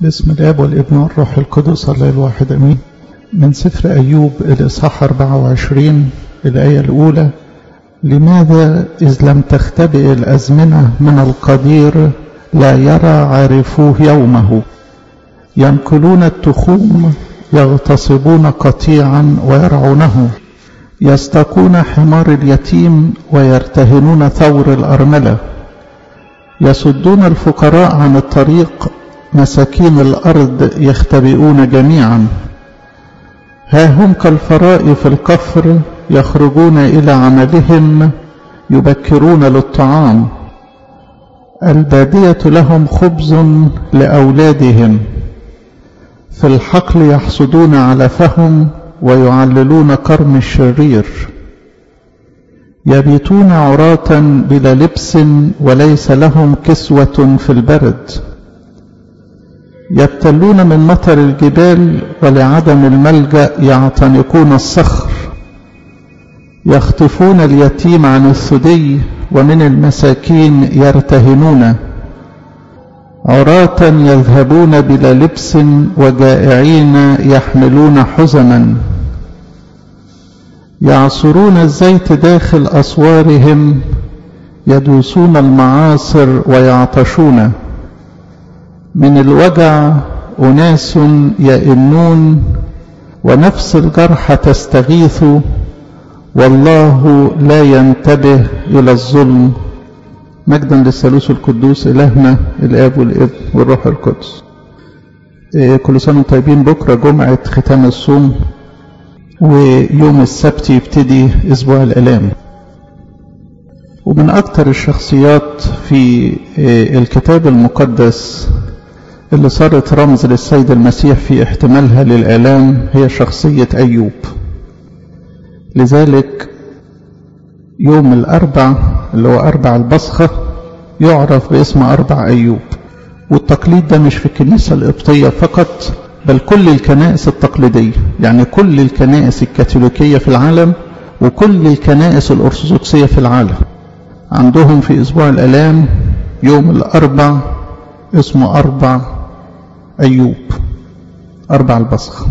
باسم الاب والابن والروح القدس الله الواحد امين من سفر ايوب الاصحاح 24 الايه الاولى لماذا اذ لم تختبئ الازمنه من القدير لا يرى عارفوه يومه ينقلون التخوم يغتصبون قطيعا ويرعونه يستقون حمار اليتيم ويرتهنون ثور الارمله يصدون الفقراء عن الطريق مساكين الارض يختبئون جميعا ها هم كالفراء في الكفر يخرجون الى عملهم يبكرون للطعام الباديه لهم خبز لاولادهم في الحقل يحصدون علفهم ويعللون كرم الشرير يبيتون عراة بلا لبس وليس لهم كسوة في البرد يبتلون من مطر الجبال ولعدم الملجأ يعتنقون الصخر يخطفون اليتيم عن الثدي ومن المساكين يرتهنون عراة يذهبون بلا لبس وجائعين يحملون حزما يعصرون الزيت داخل أسوارهم يدوسون المعاصر ويعطشون من الوجع أناس يئنون ونفس الجرح تستغيث والله لا ينتبه إلى الظلم مجدا للثالوث القدوس إلهنا الآب والابن والروح القدس كل سنة طيبين بكرة جمعة ختام الصوم ويوم السبت يبتدي أسبوع الآلام ومن أكثر الشخصيات في الكتاب المقدس اللي صارت رمز للسيد المسيح في احتمالها للآلام هي شخصية أيوب لذلك يوم الأربع اللي هو أربع البصخة يعرف باسم أربع أيوب والتقليد ده مش في الكنيسة القبطية فقط بل كل الكنائس التقليدية يعني كل الكنائس الكاثوليكية في العالم وكل الكنائس الأرثوذكسية في العالم عندهم في أسبوع الآلام يوم الأربع اسمه أربع أيوب أربع البصخ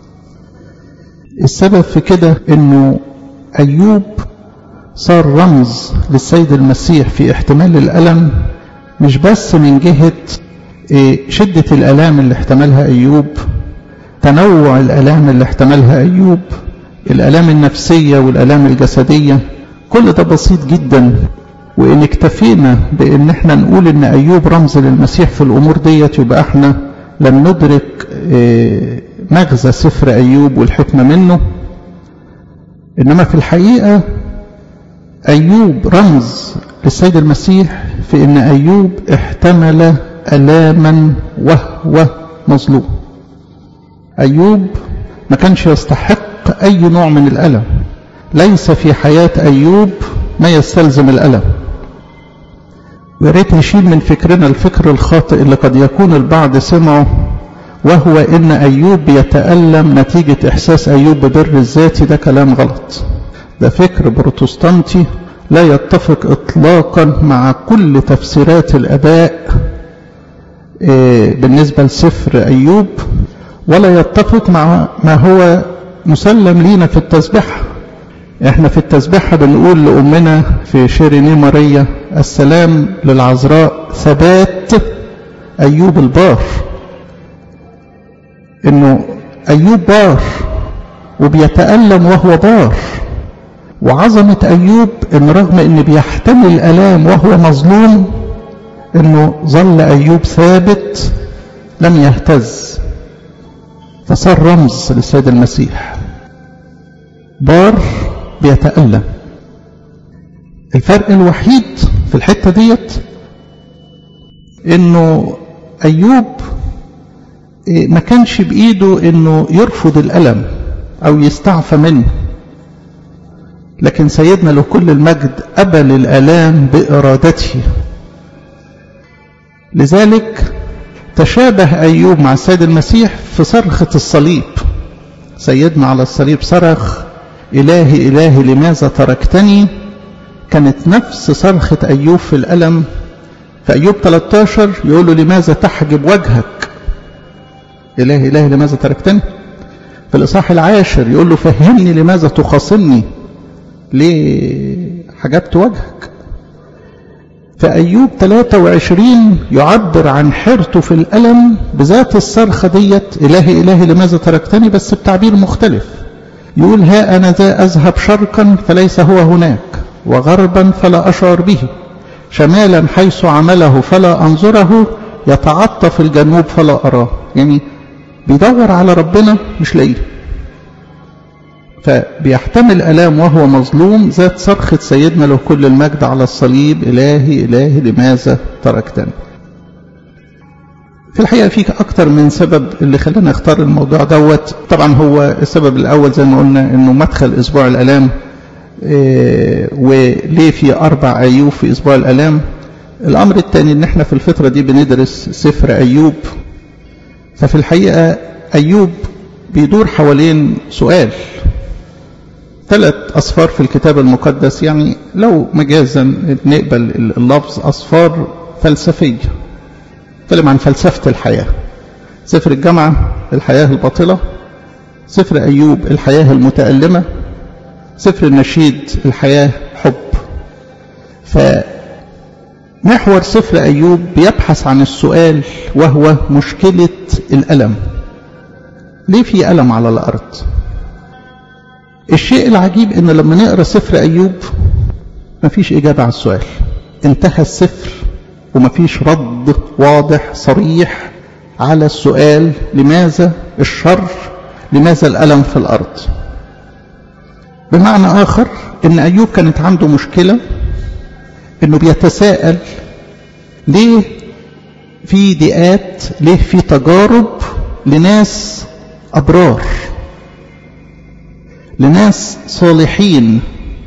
السبب في كده أنه أيوب صار رمز للسيد المسيح في احتمال الألم مش بس من جهة شدة الألام اللي احتملها أيوب تنوع الألام اللي احتملها أيوب الألام النفسية والألام الجسدية كل ده بسيط جدا وإن اكتفينا بإن احنا نقول إن أيوب رمز للمسيح في الأمور ديت يبقى احنا لم ندرك مغزى سفر أيوب والحكمة منه إنما في الحقيقة أيوب رمز للسيد المسيح في إن أيوب احتمل ألاما وهو مظلوم أيوب ما كانش يستحق أي نوع من الألم ليس في حياة أيوب ما يستلزم الألم ويا ريت نشيل من فكرنا الفكر الخاطئ اللي قد يكون البعض سمعه وهو إن أيوب يتألم نتيجة إحساس أيوب ببر الذات ده كلام غلط ده فكر بروتستانتي لا يتفق إطلاقا مع كل تفسيرات الأباء بالنسبة لسفر أيوب ولا يتفق مع ما هو مسلم لينا في التسبيحة احنا في التسبيحة بنقول لأمنا في شيريني ماريا السلام للعذراء ثبات أيوب البار انه أيوب بار وبيتألم وهو بار وعظمة أيوب ان رغم ان بيحتمل الألام وهو مظلوم انه ظل ايوب ثابت لم يهتز فصار رمز للسيد المسيح بار بيتألم الفرق الوحيد في الحتة ديت انه ايوب ما كانش بايده انه يرفض الالم او يستعفى منه لكن سيدنا له كل المجد قبل الالام بارادته لذلك تشابه أيوب مع السيد المسيح في صرخة الصليب سيدنا على الصليب صرخ إلهي إلهي لماذا تركتني كانت نفس صرخة أيوب في الألم في أيوب 13 يقول له لماذا تحجب وجهك إلهي إلهي لماذا تركتني في الإصحاح العاشر يقول له فهمني لماذا تخاصمني ليه حجبت وجهك في أيوب 23 يعبر عن حيرته في الألم بذات الصرخة ديت إلهي إلهي لماذا تركتني بس بتعبير مختلف يقول ها أنا ذا أذهب شرقا فليس هو هناك وغربا فلا أشعر به شمالا حيث عمله فلا أنظره يتعطف الجنوب فلا أراه يعني بيدور على ربنا مش لاقيه فبيحتمل ألام وهو مظلوم ذات صرخة سيدنا له كل المجد على الصليب إلهي إلهي لماذا تركتني في الحقيقة فيك أكتر من سبب اللي خلانا اختار الموضوع دوت طبعا هو السبب الأول زي ما قلنا أنه مدخل أسبوع الألام إيه وليه في أربع أيوب في أسبوع الألام الأمر الثاني أن احنا في الفترة دي بندرس سفر أيوب ففي الحقيقة أيوب بيدور حوالين سؤال ثلاث أصفار في الكتاب المقدس يعني لو مجازا نقبل اللفظ أصفار فلسفية تكلم عن فلسفة الحياة سفر الجامعة الحياة الباطلة سفر أيوب الحياة المتألمة سفر النشيد الحياة حب فمحور سفر أيوب بيبحث عن السؤال وهو مشكلة الألم ليه في ألم على الأرض الشيء العجيب ان لما نقرا سفر ايوب مفيش اجابه على السؤال انتهى السفر ومفيش رد واضح صريح على السؤال لماذا الشر لماذا الالم في الارض بمعنى اخر ان ايوب كانت عنده مشكله انه بيتساءل ليه في ضيقات ليه في تجارب لناس ابرار لناس صالحين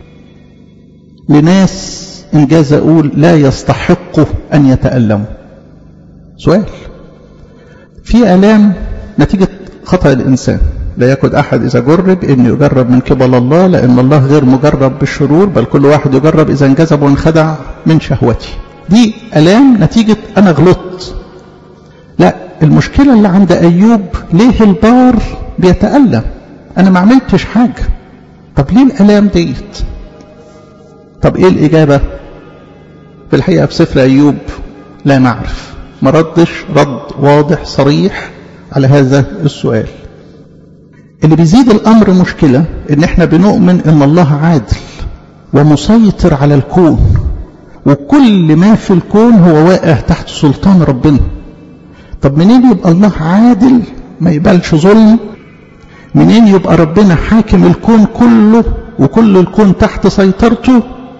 لناس إنجاز أقول لا يستحقوا أن يتألموا سؤال في ألام نتيجة خطأ الإنسان لا يكد أحد إذا جرب إن يجرب من قبل الله لأن الله غير مجرب بالشرور بل كل واحد يجرب إذا انجذب وانخدع من شهوته دي ألام نتيجة أنا غلطت لا المشكلة اللي عند أيوب ليه البار بيتألم أنا ما عملتش حاجة طب ليه الألام ديت طب إيه الإجابة في الحقيقة في سفر أيوب لا نعرف ما ردش رد واضح صريح على هذا السؤال اللي بيزيد الأمر مشكلة إن إحنا بنؤمن إن الله عادل ومسيطر على الكون وكل ما في الكون هو واقع تحت سلطان ربنا طب منين يبقى الله عادل ما يقبلش ظلم منين يبقى ربنا حاكم الكون كله وكل الكون تحت سيطرته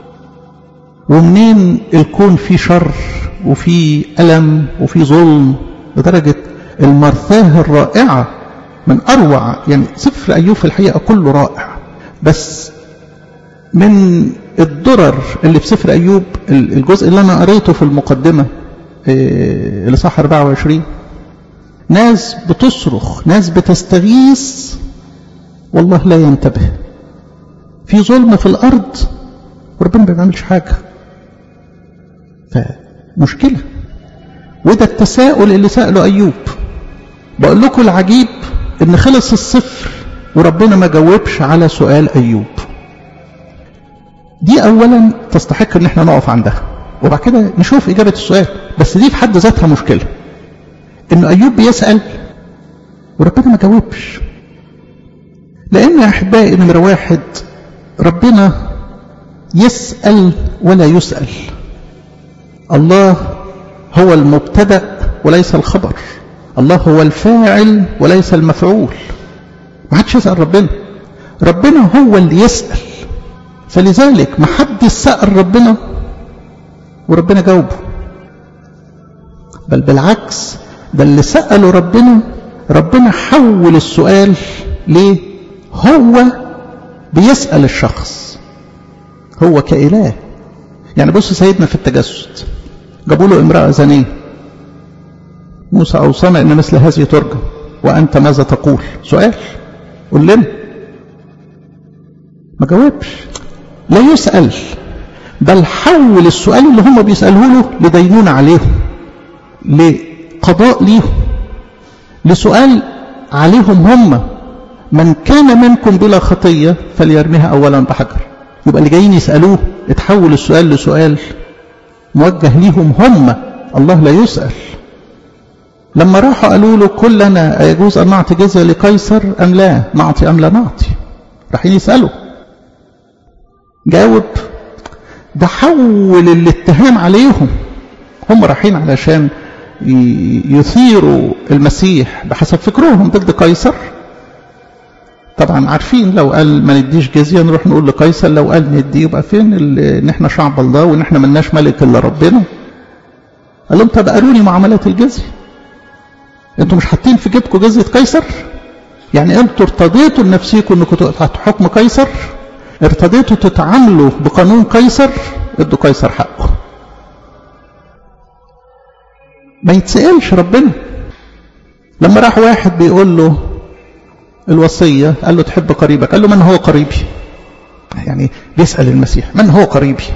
ومنين الكون فيه شر وفيه ألم وفيه ظلم لدرجة المرثاه الرائعة من أروع يعني سفر أيوب في الحقيقة كله رائع بس من الدرر اللي في سفر أيوب الجزء اللي أنا قريته في المقدمة اللي صح 24 ناس بتصرخ ناس بتستغيث والله لا ينتبه في ظلم في الأرض وربنا ما بيعملش حاجة فمشكلة وده التساؤل اللي سأله أيوب بقول لكم العجيب ان خلص الصفر وربنا ما جاوبش على سؤال أيوب دي أولا تستحق ان احنا نقف عندها وبعد كده نشوف إجابة السؤال بس دي في حد ذاتها مشكلة إنه أيوب بيسأل وربنا ما جاوبش لأن يا أحبائي نمرة واحد ربنا يسأل ولا يسأل الله هو المبتدأ وليس الخبر الله هو الفاعل وليس المفعول ما حدش يسأل ربنا ربنا هو اللي يسأل فلذلك ما حد سأل ربنا وربنا جاوبه بل بالعكس ده اللي سأله ربنا ربنا حول السؤال ليه هو بيسأل الشخص هو كإله يعني بص سيدنا في التجسد جابوا له امرأة زنية موسى أوصانا إن مثل هذه ترجم وأنت ماذا تقول سؤال قل لنا ما جاوبش لا يسأل بل حول السؤال اللي هم بيسألوه له لدينونة عليهم لقضاء ليهم لسؤال عليهم هم من كان منكم بلا خطية فليرميها أولا بحجر يبقى اللي جايين يسألوه اتحول السؤال لسؤال موجه ليهم هم الله لا يسأل لما راحوا قالوا له كلنا يجوز أن نعطي جزية لقيصر أم لا نعطي أم لا نعطي رايحين يسألوا جاوب ده حول الاتهام عليهم هم رايحين علشان يثيروا المسيح بحسب فكرهم ضد قيصر طبعا عارفين لو قال ما نديش جزيه نروح نقول لقيصر لو قال ندي يبقى فين ان احنا شعب الله وان احنا ملناش ملك الا ربنا قال لهم طب قالوا لي معاملات الجزيه انتوا مش حاطين في جيبكم جزيه قيصر يعني انتوا ارتضيتوا لنفسيكم انكم تحت حكم قيصر ارتضيتوا تتعاملوا بقانون قيصر ادوا قيصر حقه ما يتسألش ربنا لما راح واحد بيقول له الوصية قال له تحب قريبك قال له من هو قريبي يعني بيسأل المسيح من هو قريبي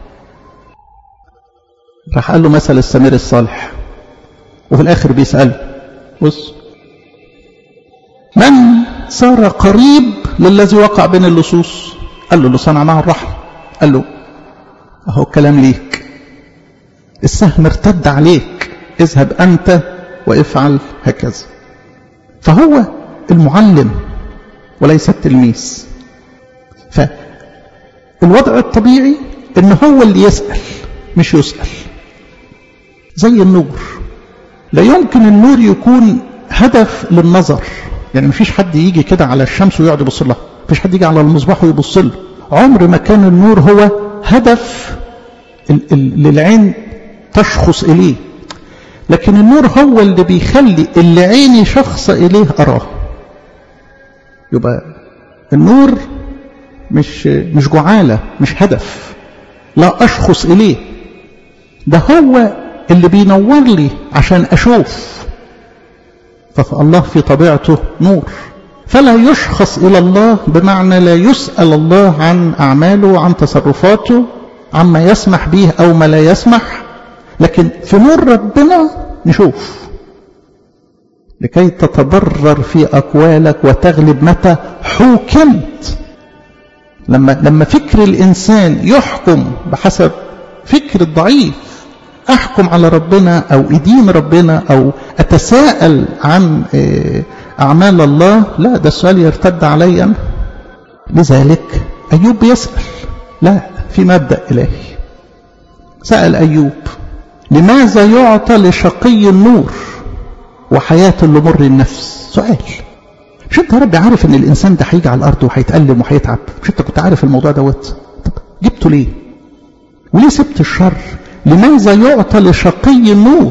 راح قال له مثل السمير الصالح وفي الآخر بيسأله بص من صار قريب للذي وقع بين اللصوص قال له اللي صنع معه الرحمة قال له اهو الكلام ليك السهم ارتد عليك اذهب أنت وافعل هكذا فهو المعلم وليس التلميذ فالوضع الطبيعي ان هو اللي يسأل مش يسأل زي النور لا يمكن النور يكون هدف للنظر يعني مفيش حد يجي كده على الشمس ويقعد يبص لها مفيش حد يجي على المصباح ويبص له عمر ما كان النور هو هدف للعين تشخص إليه لكن النور هو اللي بيخلي اللي عيني شخص إليه أراه يبقى النور مش مش جعالة مش هدف لا أشخص إليه ده هو اللي بينور لي عشان أشوف فالله في طبيعته نور فلا يشخص إلى الله بمعنى لا يسأل الله عن أعماله وعن تصرفاته عما يسمح به أو ما لا يسمح لكن في نور ربنا نشوف لكي تتبرر في أقوالك وتغلب متى حوكمت لما, لما فكر الإنسان يحكم بحسب فكر الضعيف أحكم على ربنا أو أدين ربنا أو أتساءل عن أعمال الله لا ده السؤال يرتد علي أنا لذلك أيوب يسأل لا في مبدأ إلهي سأل أيوب لماذا يعطى لشقي النور وحياة لمر النفس سؤال مش انت يا رب عارف ان الانسان ده هيجي على الارض وهيتألم وهيتعب مش انت كنت عارف الموضوع دوت طب جبته ليه وليه سبت الشر لماذا يعطى لشقي النور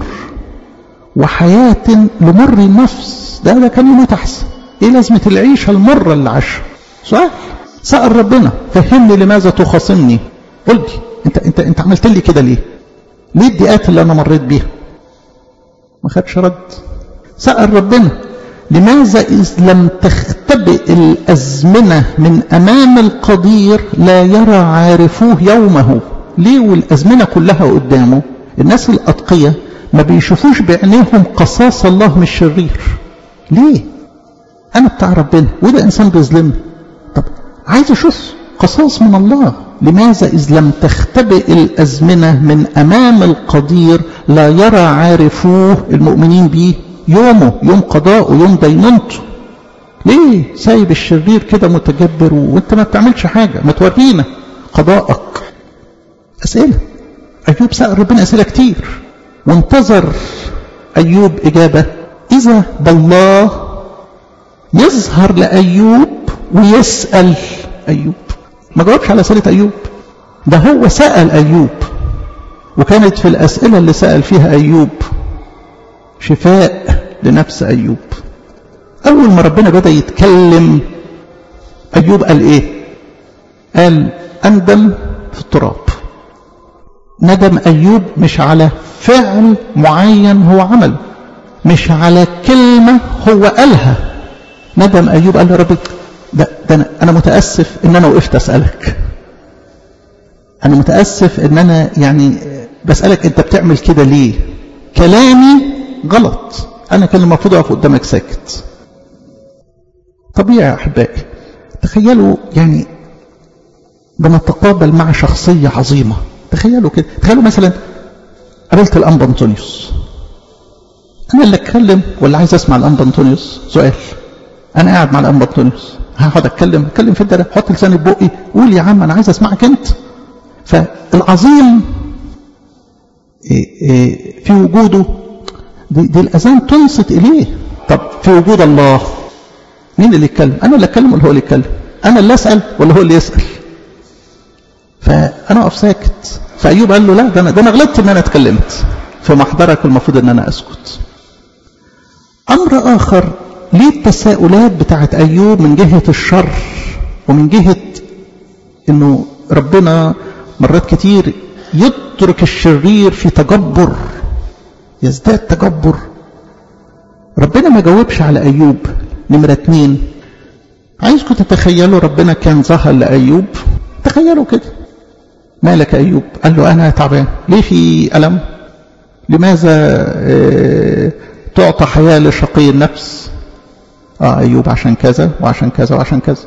وحياة لمر النفس ده ده كان يموت احسن ايه لازمة العيشة المرة اللي عاشها سؤال سأل ربنا فهمني لماذا تخاصمني قل لي انت انت انت عملت لي كده ليه ليه الضيقات اللي انا مريت بيها ما خدش رد سأل ربنا لماذا إذ لم تختبئ الأزمنة من أمام القدير لا يرى عارفوه يومه ليه والأزمنة كلها قدامه الناس الأتقية ما بيشوفوش بعينيهم قصاص الله مش شرير ليه أنا بتاع ربنا وده إنسان بيظلمني طب عايز أشوف قصاص من الله لماذا إذ لم تختبئ الأزمنة من أمام القدير لا يرى عارفوه المؤمنين به يومه يوم قضاءه يوم دينونته ليه سايب الشرير كده متجبر وانت ما بتعملش حاجة ما تورينا قضاءك أسئلة أيوب سأل ربنا أسئلة كتير وانتظر أيوب إجابة إذا بالله يظهر لأيوب ويسأل أيوب ما جاوبش على أسئلة أيوب ده هو سأل أيوب وكانت في الأسئلة اللي سأل فيها أيوب شفاء لنفس أيوب أول ما ربنا بدأ يتكلم أيوب قال إيه قال أندم في التراب ندم أيوب مش على فعل معين هو عمله مش على كلمة هو قالها ندم أيوب قال يا رب ده, ده أنا, أنا متأسف إن أنا وقفت أسألك أنا متأسف إن أنا يعني بسألك أنت بتعمل كده ليه كلامي غلط أنا كان المفروض أقف قدامك ساكت طبيعي يا أحبائي تخيلوا يعني بنتقابل مع شخصية عظيمة تخيلوا كده تخيلوا مثلا قابلت الأنبا أنطونيوس أنا اللي أتكلم ولا عايز أسمع الأنبا أنطونيوس سؤال أنا قاعد مع الأنبا أنطونيوس هقعد أتكلم أتكلم في الدرة حط لساني في بقي قول يا عم أنا عايز أسمعك أنت فالعظيم في وجوده دي, دي الأذان تنصت إليه طب في وجود الله مين اللي يتكلم أنا اللي أتكلم ولا هو اللي يتكلم أنا اللي أسأل ولا هو اللي يسأل فأنا أقف ساكت فأيوب قال له لا ده أنا, ده أنا غلطت إن أنا اتكلمت في محضرك المفروض إن أنا أسكت أمر آخر ليه التساؤلات بتاعت أيوب من جهة الشر ومن جهة إنه ربنا مرات كتير يترك الشرير في تجبر يزداد تجبر ربنا ما جاوبش على أيوب نمرة اتنين عايزكم تتخيلوا ربنا كان ظهر لأيوب تخيلوا كده مالك أيوب قال له أنا تعبان ليه في ألم لماذا اه تعطى حياة لشقي النفس آه أيوب عشان كذا وعشان كذا وعشان كذا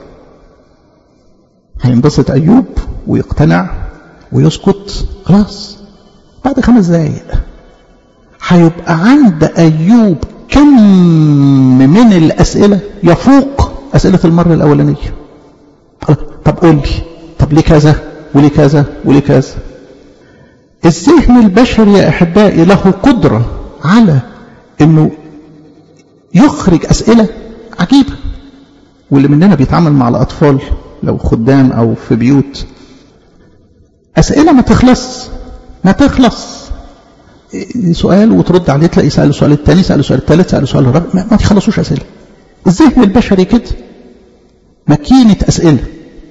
هينبسط أيوب ويقتنع ويسكت خلاص بعد خمس دقايق هيبقى عند أيوب كم من الأسئلة يفوق أسئلة المرة الأولانية طب قول لي طب ليه كذا وليه كذا وليه كذا الذهن البشري يا أحبائي له قدرة على أنه يخرج أسئلة عجيبة واللي مننا بيتعامل مع الأطفال لو خدام أو في بيوت أسئلة ما تخلص ما تخلص سؤال وترد عليه تلاقي سأله السؤال الثاني سأله السؤال الثالث سأله السؤال الرابع ما, ما تخلصوش أسئلة الذهن البشري كده ماكينة أسئلة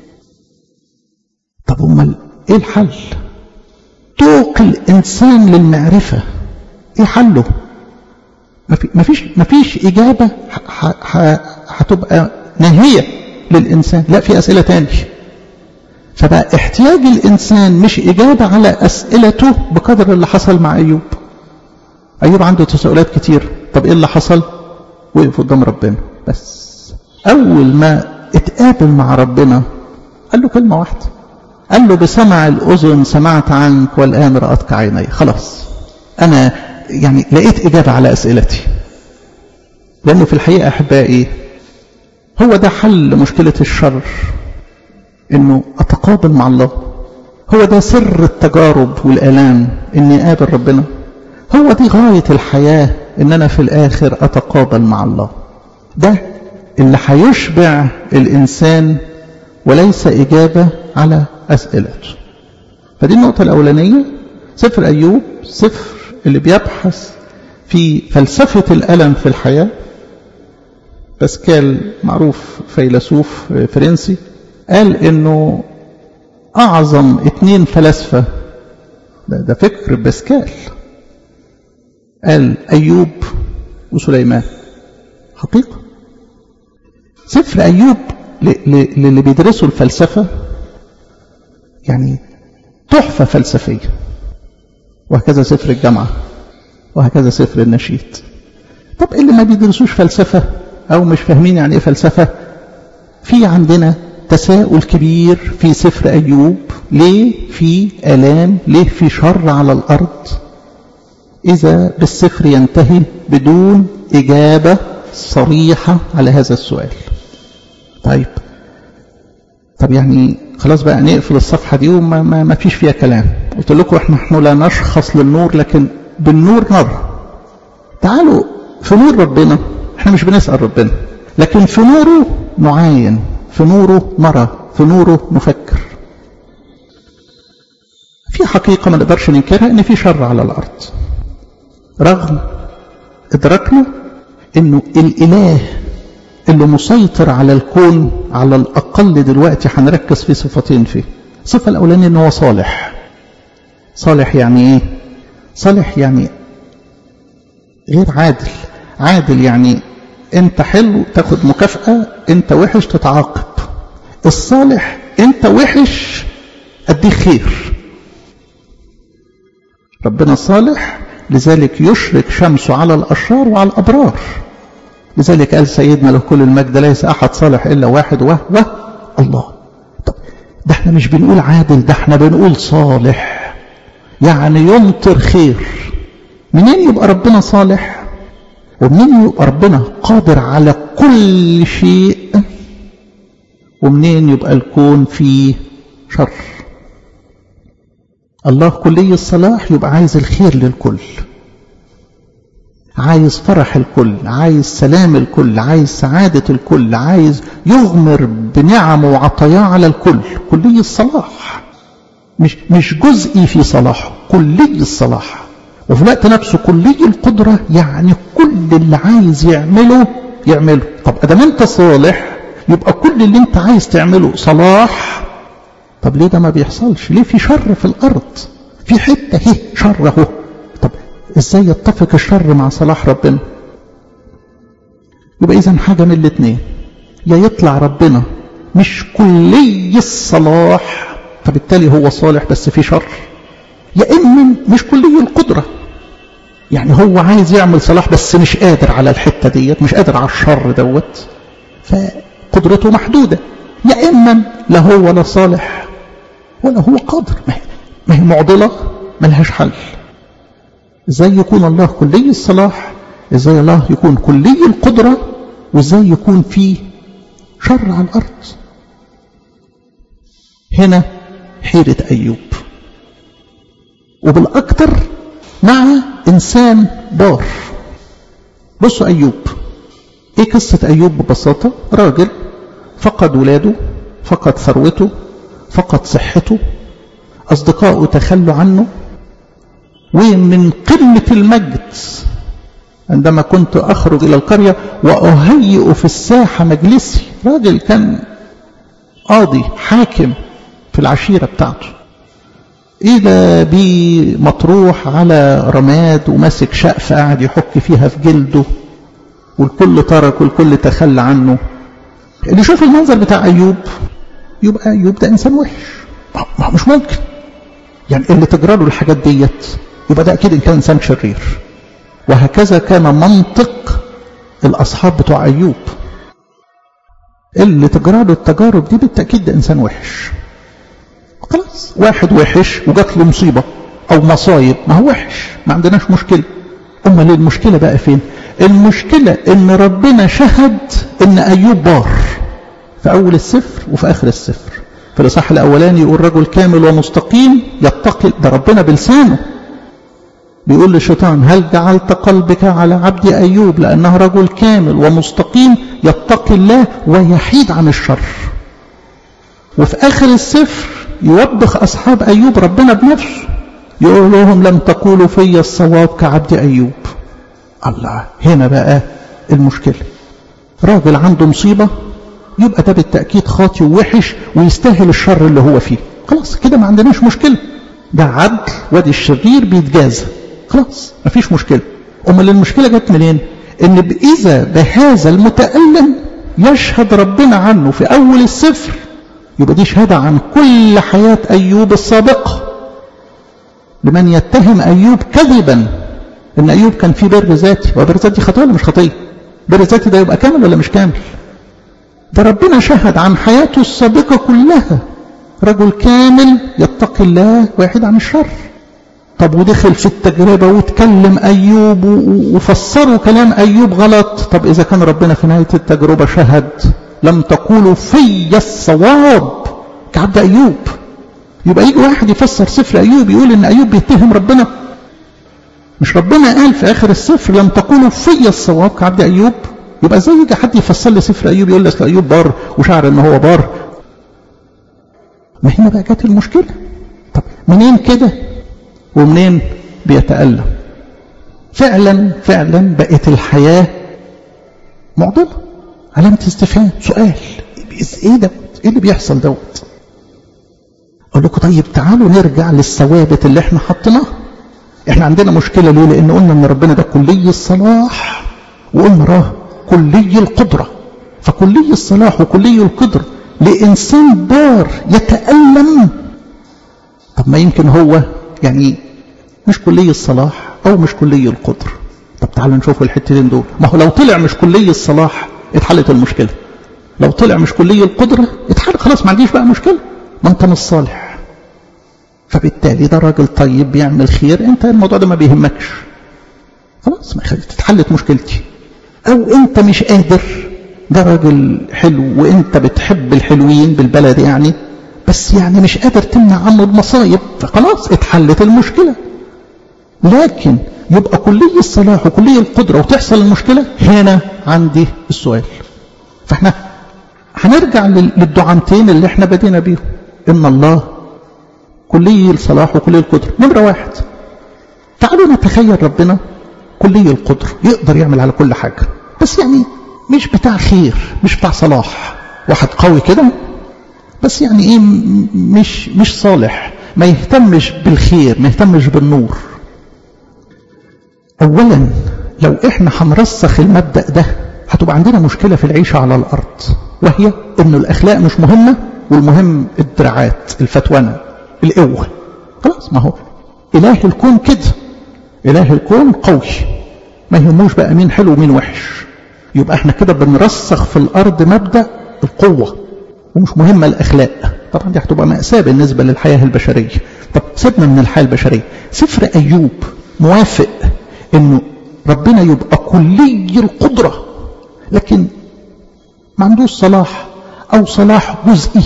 طب أمال إيه الحل توق الإنسان للمعرفة إيه حله ما فيش ما فيش إجابة هتبقى ناهية للإنسان لا في أسئلة تاني فبقى احتياج الإنسان مش إجابة على أسئلته بقدر اللي حصل مع أيوب أيوب عنده تساؤلات كتير طب إيه اللي حصل وقف قدام ربنا بس أول ما اتقابل مع ربنا قال له كلمة واحدة قال له بسمع الأذن سمعت عنك والآن رأتك عيني خلاص أنا يعني لقيت إجابة على أسئلتي لأنه في الحقيقة أحبائي هو ده حل مشكلة الشر انه اتقابل مع الله هو ده سر التجارب والالام اني اقابل ربنا هو دي غاية الحياة ان انا في الاخر اتقابل مع الله ده اللي هيشبع الانسان وليس اجابة على اسئلته فدي النقطة الاولانية سفر ايوب سفر اللي بيبحث في فلسفة الالم في الحياة باسكال معروف فيلسوف فرنسي قال انه اعظم اتنين فلاسفة ده, ده فكر باسكال قال ايوب وسليمان حقيقة سفر ايوب للي بيدرسوا الفلسفة يعني تحفة فلسفية وهكذا سفر الجامعة وهكذا سفر النشيد طب اللي ما بيدرسوش فلسفة او مش فاهمين يعني ايه فلسفة في عندنا تساؤل كبير في سفر أيوب ليه في ألام ليه في شر على الأرض إذا بالسفر ينتهي بدون إجابة صريحة على هذا السؤال طيب طب يعني خلاص بقى نقفل الصفحة دي وما ما ما فيش فيها كلام قلت لكم احنا نحن لا نشخص للنور لكن بالنور نرى تعالوا في نور ربنا احنا مش بنسأل ربنا لكن في نوره نعاين في نوره نرى في نوره نفكر في حقيقة ما نقدرش ننكرها ان في شر على الارض رغم ادراكنا انه الاله اللي مسيطر على الكون على الاقل دلوقتي هنركز في صفتين فيه الصفة الاولانية ان هو صالح صالح يعني ايه صالح يعني غير عادل عادل يعني انت حلو تاخد مكافأة انت وحش تتعاقب الصالح انت وحش اديك خير ربنا صالح لذلك يشرق شمسه على الأشرار وعلى الأبرار لذلك قال سيدنا له كل المجد ليس أحد صالح إلا واحد وهو الله طب ده احنا مش بنقول عادل ده احنا بنقول صالح يعني يمطر خير منين يبقى ربنا صالح ومنين يبقى ربنا قادر على كل شيء ومنين يبقى الكون فيه شر الله كلي الصلاح يبقى عايز الخير للكل عايز فرح الكل عايز سلام الكل عايز سعادة الكل عايز يغمر بنعمه وعطاياه على الكل كلي الصلاح مش مش جزئي في صلاحه كلي الصلاح وفي الوقت نفسه كلي القدرة يعني كل اللي عايز يعمله يعمله طب ادام انت صالح يبقى كل اللي انت عايز تعمله صلاح طب ليه ده ما بيحصلش ليه في شر في الارض في حتة هي شر اهو طب ازاي يتفق الشر مع صلاح ربنا يبقى اذا حاجة من الاتنين يا يطلع ربنا مش كلي الصلاح فبالتالي هو صالح بس في شر يا اما مش كلي القدرة يعني هو عايز يعمل صلاح بس مش قادر على الحتة ديت مش قادر على الشر دوت فقدرته محدودة يا اما لا هو لا صالح ولا هو قادر ما هي معضلة ملهاش حل ازاي يكون الله كلي الصلاح ازاي الله يكون كلي القدرة وازاي يكون فيه شر على الارض هنا حيرة ايوب وبالاكثر مع انسان بار بصوا ايوب ايه قصة ايوب ببساطة راجل فقد ولاده فقد ثروته فقد صحته أصدقائه تخلوا عنه ومن قمة المجد عندما كنت أخرج إلى القرية وأهيئ في الساحة مجلسي راجل كان قاضي حاكم في العشيرة بتاعته إذا بي مطروح على رماد وماسك شقفة قاعد يحك فيها في جلده والكل ترك والكل تخلى عنه اللي يشوف المنظر بتاع أيوب يبقى أيوب ده إنسان وحش ما مش ممكن يعني اللي تجرى له الحاجات ديت يبقى ده أكيد إن كان إنسان شرير وهكذا كان منطق الأصحاب بتوع أيوب اللي تجرى له التجارب دي بالتأكيد ده إنسان وحش خلاص واحد وحش وجات له مصيبة أو مصايب ما هو وحش ما عندناش مشكلة أمال المشكلة بقى فين المشكلة إن ربنا شهد إن أيوب بار في أول السفر وفي آخر السفر في الإصحاح الأولاني يقول رجل كامل ومستقيم يتقي ده ربنا بلسانه بيقول للشيطان هل جعلت قلبك على عبد أيوب لأنه رجل كامل ومستقيم يتقي الله ويحيد عن الشر وفي آخر السفر يوبخ أصحاب أيوب ربنا بنفسه يقول لهم لم تقولوا في الصواب كعبد أيوب الله هنا بقى المشكلة راجل عنده مصيبة يبقى ده بالتأكيد خاطي ووحش ويستاهل الشر اللي هو فيه خلاص كده ما عندناش مشكلة ده عدل وادي الشرير بيتجازى خلاص ما فيش مشكلة أمال المشكلة جت منين إن إذا بهذا المتألم يشهد ربنا عنه في أول السفر يبقى دي شهادة عن كل حياة أيوب السابقة لمن يتهم أيوب كذبا إن أيوب كان في بر ذاتي وبر ذاتي خطية ولا مش خطية بر ذاتي ده يبقى كامل ولا مش كامل ده ربنا شهد عن حياته السابقة كلها رجل كامل يتقي الله ويحيد عن الشر طب ودخل في التجربة وتكلم أيوب وفسروا كلام أيوب غلط طب إذا كان ربنا في نهاية التجربة شهد لم تقولوا في الصواب كعبد أيوب يبقى يجي واحد يفسر سفر أيوب يقول إن أيوب بيتهم ربنا مش ربنا قال في آخر السفر لم تقولوا في الصواب كعبد أيوب يبقى ازاي يجي حد يفسر لي سفر أيوب يقول لك أيوب بار وشعر إن هو بار ما هنا بقى جت المشكلة طب منين كده ومنين بيتألم فعلا فعلا بقت الحياة معضلة علامة استفهام سؤال ايه دوت ايه اللي بيحصل دوت اقول لكم طيب تعالوا نرجع للثوابت اللي احنا حطيناها احنا عندنا مشكلة ليه لان قلنا ان ربنا ده كلي الصلاح وقلنا راه كلي القدرة فكلي الصلاح وكلي القدرة لإنسان بار يتألم طب ما يمكن هو يعني مش كلي الصلاح او مش كلي القدر طب تعالوا نشوف الحتتين دول ما هو لو طلع مش كلي الصلاح اتحلت المشكله لو طلع مش كلي القدره اتحل خلاص ما عنديش بقى مشكله ما انت مش صالح فبالتالي ده راجل طيب بيعمل خير انت الموضوع ده ما بيهمكش خلاص ما اتحلت مشكلتي او انت مش قادر ده راجل حلو وانت بتحب الحلوين بالبلد يعني بس يعني مش قادر تمنع عنه المصايب فخلاص اتحلت المشكله لكن يبقى كلي الصلاح وكلي القدره وتحصل المشكله هنا عندي السؤال فاحنا هنرجع للدعامتين اللي احنا بدينا بيهم ان الله كلي الصلاح وكلي القدره نمره واحد تعالوا نتخيل ربنا كلي القدر يقدر يعمل على كل حاجه بس يعني مش بتاع خير مش بتاع صلاح واحد قوي كده بس يعني ايه مش مش صالح ما يهتمش بالخير ما يهتمش بالنور اولا لو احنا هنرسخ المبدا ده هتبقى عندنا مشكله في العيشه على الارض وهي ان الاخلاق مش مهمه والمهم الدراعات الفتونه القوه خلاص ما هو اله الكون كده اله الكون قوي ما يهموش بقى مين حلو ومين وحش يبقى احنا كده بنرسخ في الارض مبدا القوه ومش مهمه الاخلاق طبعا دي هتبقى ماساه بالنسبه للحياه البشريه طب سيبنا من الحياه البشريه سفر ايوب موافق انه ربنا يبقى كلي القدره لكن ما عندوش صلاح او صلاح جزئي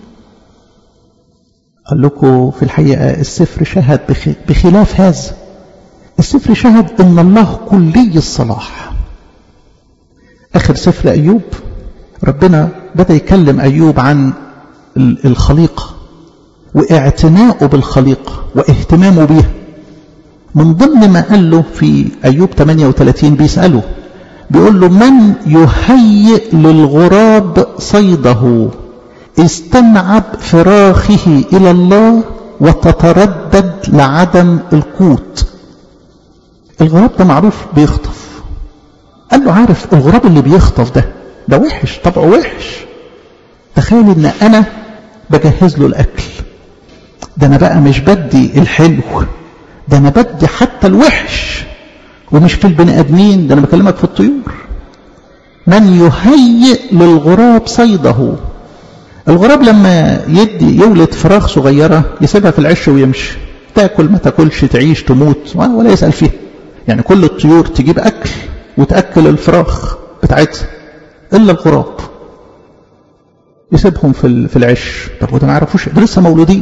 قال لكم في الحقيقه السفر شهد بخلاف هذا السفر شهد ان الله كلي الصلاح اخر سفر ايوب ربنا بدا يكلم ايوب عن الخليقه واعتناؤه بالخليقه واهتمامه بيها من ضمن ما قال له في ايوب 38 بيساله بيقول له من يهيئ للغراب صيده استنعب فراخه الى الله وتتردد لعدم القوت الغراب ده معروف بيخطف قال له عارف الغراب اللي بيخطف ده ده وحش طبعه وحش تخيل ان انا بجهز له الاكل ده انا بقى مش بدي الحلو ده انا بدي حتى الوحش ومش في البني ادمين ده انا بكلمك في الطيور من يهيئ للغراب صيده الغراب لما يدي يولد فراخ صغيرة يسيبها في العش ويمشي تاكل ما تاكلش تعيش تموت ولا يسأل فيها يعني كل الطيور تجيب أكل وتأكل الفراخ بتاعتها إلا الغراب يسيبهم في في العش طب وده ما يعرفوش ده لسه مولودين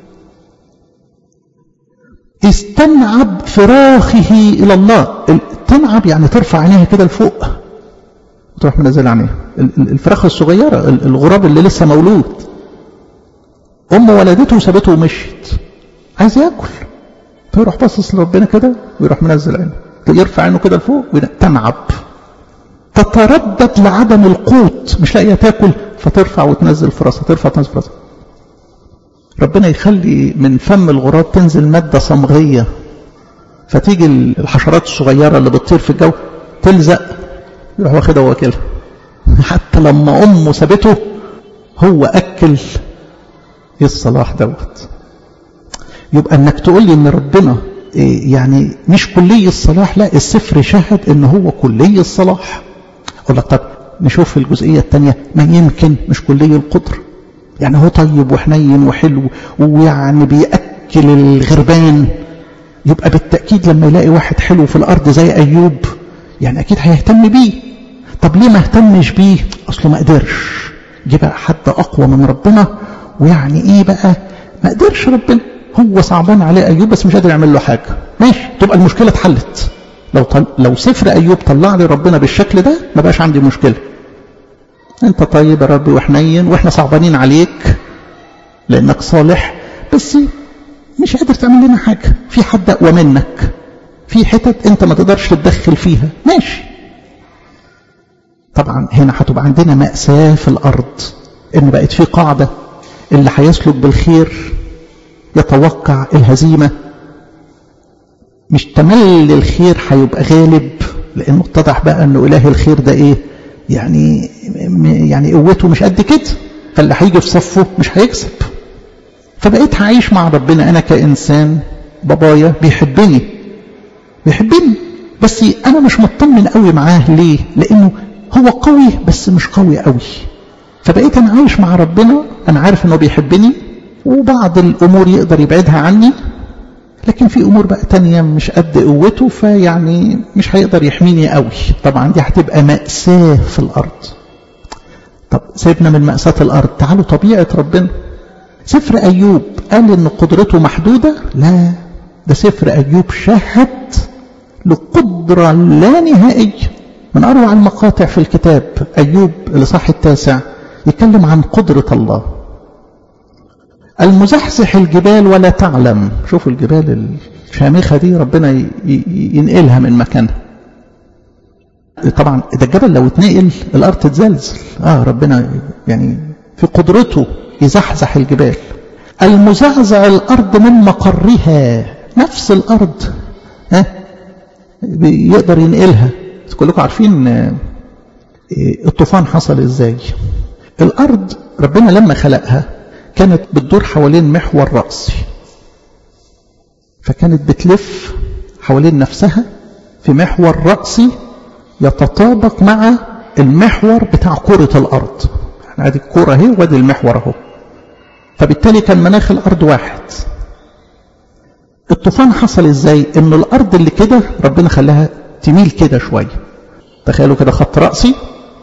استنعب فراخه إلى الله تنعب يعني ترفع عينيها كده لفوق وتروح منزل عينيها الفراخ الصغيرة الغراب اللي لسه مولود أم ولدته وسابته ومشيت عايز ياكل فيروح باصص لربنا كده ويروح منزل عينه يرفع عينه كده لفوق تنعب تتردد لعدم القوت مش لاقيه تاكل فترفع وتنزل في راسها ترفع وتنزل في راسها ربنا يخلي من فم الغراب تنزل ماده صمغيه فتيجي الحشرات الصغيره اللي بتطير في الجو تلزق يروح واخدها واكلها حتى لما امه سابته هو اكل ايه الصلاح دوت يبقى انك تقول لي ان ربنا يعني مش كلي الصلاح لا السفر شهد ان هو كلي الصلاح اقول لك طب نشوف الجزئيه الثانيه ما يمكن مش كلي القدر يعني هو طيب وحنين وحلو ويعني بياكل الغربان يبقى بالتاكيد لما يلاقي واحد حلو في الارض زي ايوب يعني اكيد هيهتم بيه طب ليه ما اهتمش بيه اصله ما قدرش جه بقى حد اقوى من ربنا ويعني ايه بقى ما قدرش ربنا هو صعبان عليه ايوب بس مش قادر يعمل له حاجه ماشي تبقى المشكله اتحلت لو طل... لو سفر ايوب طلع لي ربنا بالشكل ده ما بقاش عندي مشكله انت طيب يا رب وحنين واحنا صعبانين عليك لانك صالح بس مش قادر تعمل لنا حاجه في حد اقوى منك في حتت انت ما تقدرش تتدخل فيها ماشي طبعا هنا هتبقى عندنا مأساة في الأرض إن بقت في قاعدة اللي هيسلك بالخير يتوقع الهزيمة مش تملي الخير هيبقى غالب لأنه اتضح بقى إنه إله الخير ده إيه يعني يعني قوته مش قد كده فاللي هيجي في صفه مش هيكسب فبقيت هعيش مع ربنا أنا كإنسان بابايا بيحبني بيحبني بس انا مش مطمن قوي معاه ليه لانه هو قوي بس مش قوي قوي فبقيت انا عايش مع ربنا انا عارف انه بيحبني وبعض الامور يقدر يبعدها عني لكن في امور بقى تانية مش قد قوته فيعني مش هيقدر يحميني قوي طبعا دي هتبقى مأساة في الارض طب سيبنا من مأساة الارض تعالوا طبيعة ربنا سفر ايوب قال ان قدرته محدودة لا ده سفر ايوب شهد لقدرة لا نهائية من اروع المقاطع في الكتاب ايوب الاصحاح التاسع يتكلم عن قدرة الله المزحزح الجبال ولا تعلم شوفوا الجبال الشامخة دي ربنا ينقلها من مكانها طبعا ده الجبل لو اتنقل الارض تتزلزل اه ربنا يعني في قدرته يزحزح الجبال المزعزع الارض من مقرها نفس الارض ها يقدر ينقلها كلكم عارفين الطوفان حصل ازاي الارض ربنا لما خلقها كانت بتدور حوالين محور رأسي فكانت بتلف حوالين نفسها في محور رأسي يتطابق مع المحور بتاع كرة الأرض يعني ادي الكرة اهي وادي المحور اهو فبالتالي كان مناخ الأرض واحد الطوفان حصل ازاي ان الأرض اللي كده ربنا خلاها تميل كده شوية تخيلوا كده خط رأسي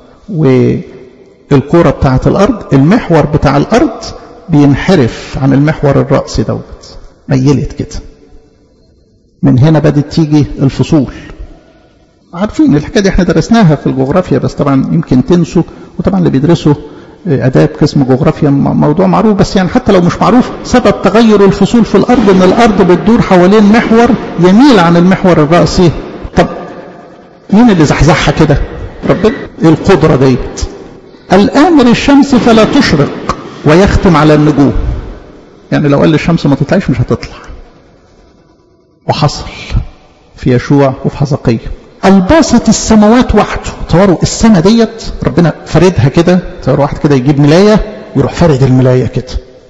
والكرة بتاعة الأرض المحور بتاع الأرض بينحرف عن المحور الرأسي دوت ميلت كده من هنا بدت تيجي الفصول عارفين الحكايه دي احنا درسناها في الجغرافيا بس طبعا يمكن تنسوا وطبعا اللي بيدرسوا اداب قسم جغرافيا موضوع معروف بس يعني حتى لو مش معروف سبب تغير الفصول في الارض ان الارض بتدور حوالين محور يميل عن المحور الراسي طب مين اللي زحزحها كده ربنا القدره ديت الامر الشمس فلا تشرق ويختم على النجوم يعني لو قال للشمس ما تطلعش مش هتطلع وحصل في يشوع وفي حزقية الباسط السماوات وحده تصوروا السماء ديت ربنا فردها كده تصوروا واحد كده يجيب ملاية ويروح فرد الملاية كده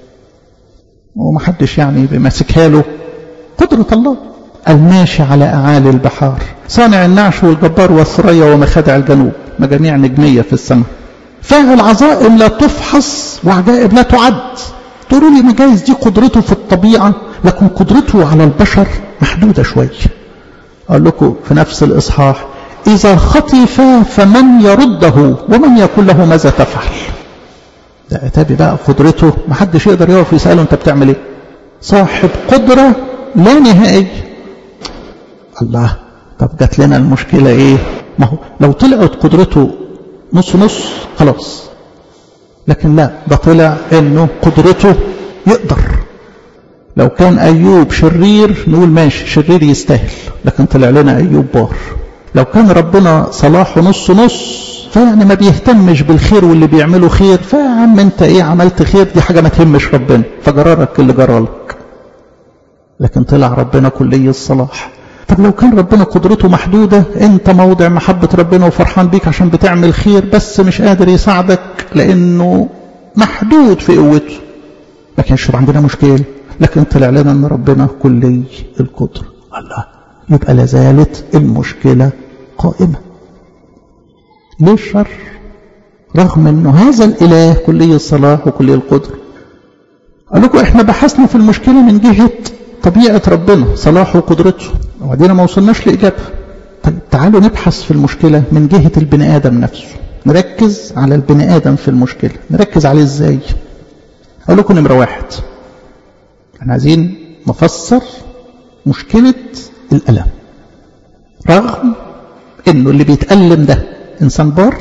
ومحدش يعني ماسكها له قدرة الله الماشي على أعالي البحار صانع النعش والجبار والثريا ومخادع الجنوب مجاميع نجمية في السماء فاعل عظائم لا تفحص وعجائب لا تعد تقولوا لي مجايز دي قدرته في الطبيعة لكن قدرته على البشر محدودة شوية أقول لكم في نفس الإصحاح إذا خطف فمن يرده ومن يقول له ماذا تفعل ده أتابي بقى قدرته محدش يقدر يقف يسأله أنت بتعمل إيه صاحب قدرة لا نهائية الله طب جات لنا المشكلة إيه ما هو لو طلعت قدرته نص نص خلاص لكن لا ده طلع انه قدرته يقدر لو كان ايوب شرير نقول ماشي شرير يستاهل لكن طلع لنا ايوب بار لو كان ربنا صلاحه نص نص فيعني ما بيهتمش بالخير واللي بيعمله خير فيا عم انت ايه عملت خير دي حاجه ما تهمش ربنا فجرارك اللي جرالك لكن طلع ربنا كلي الصلاح طب لو كان ربنا قدرته محدودة انت موضع محبة ربنا وفرحان بيك عشان بتعمل خير بس مش قادر يساعدك لانه محدود في قوته ما كانش عندنا مشكلة لكن طلع لنا ان ربنا كلي القدرة الله يبقى لازالت المشكلة قائمة ليه الشر رغم انه هذا الاله كلي الصلاح وكلي القدرة قال لكم احنا بحثنا في المشكلة من جهة طبيعة ربنا صلاحه وقدرته وبعدين ما وصلناش لإجابة طيب تعالوا نبحث في المشكلة من جهة البني آدم نفسه نركز على البني آدم في المشكلة نركز عليه إزاي أقول لكم نمرة واحد احنا عايزين نفسر مشكلة الألم رغم انه اللي بيتألم ده انسان بار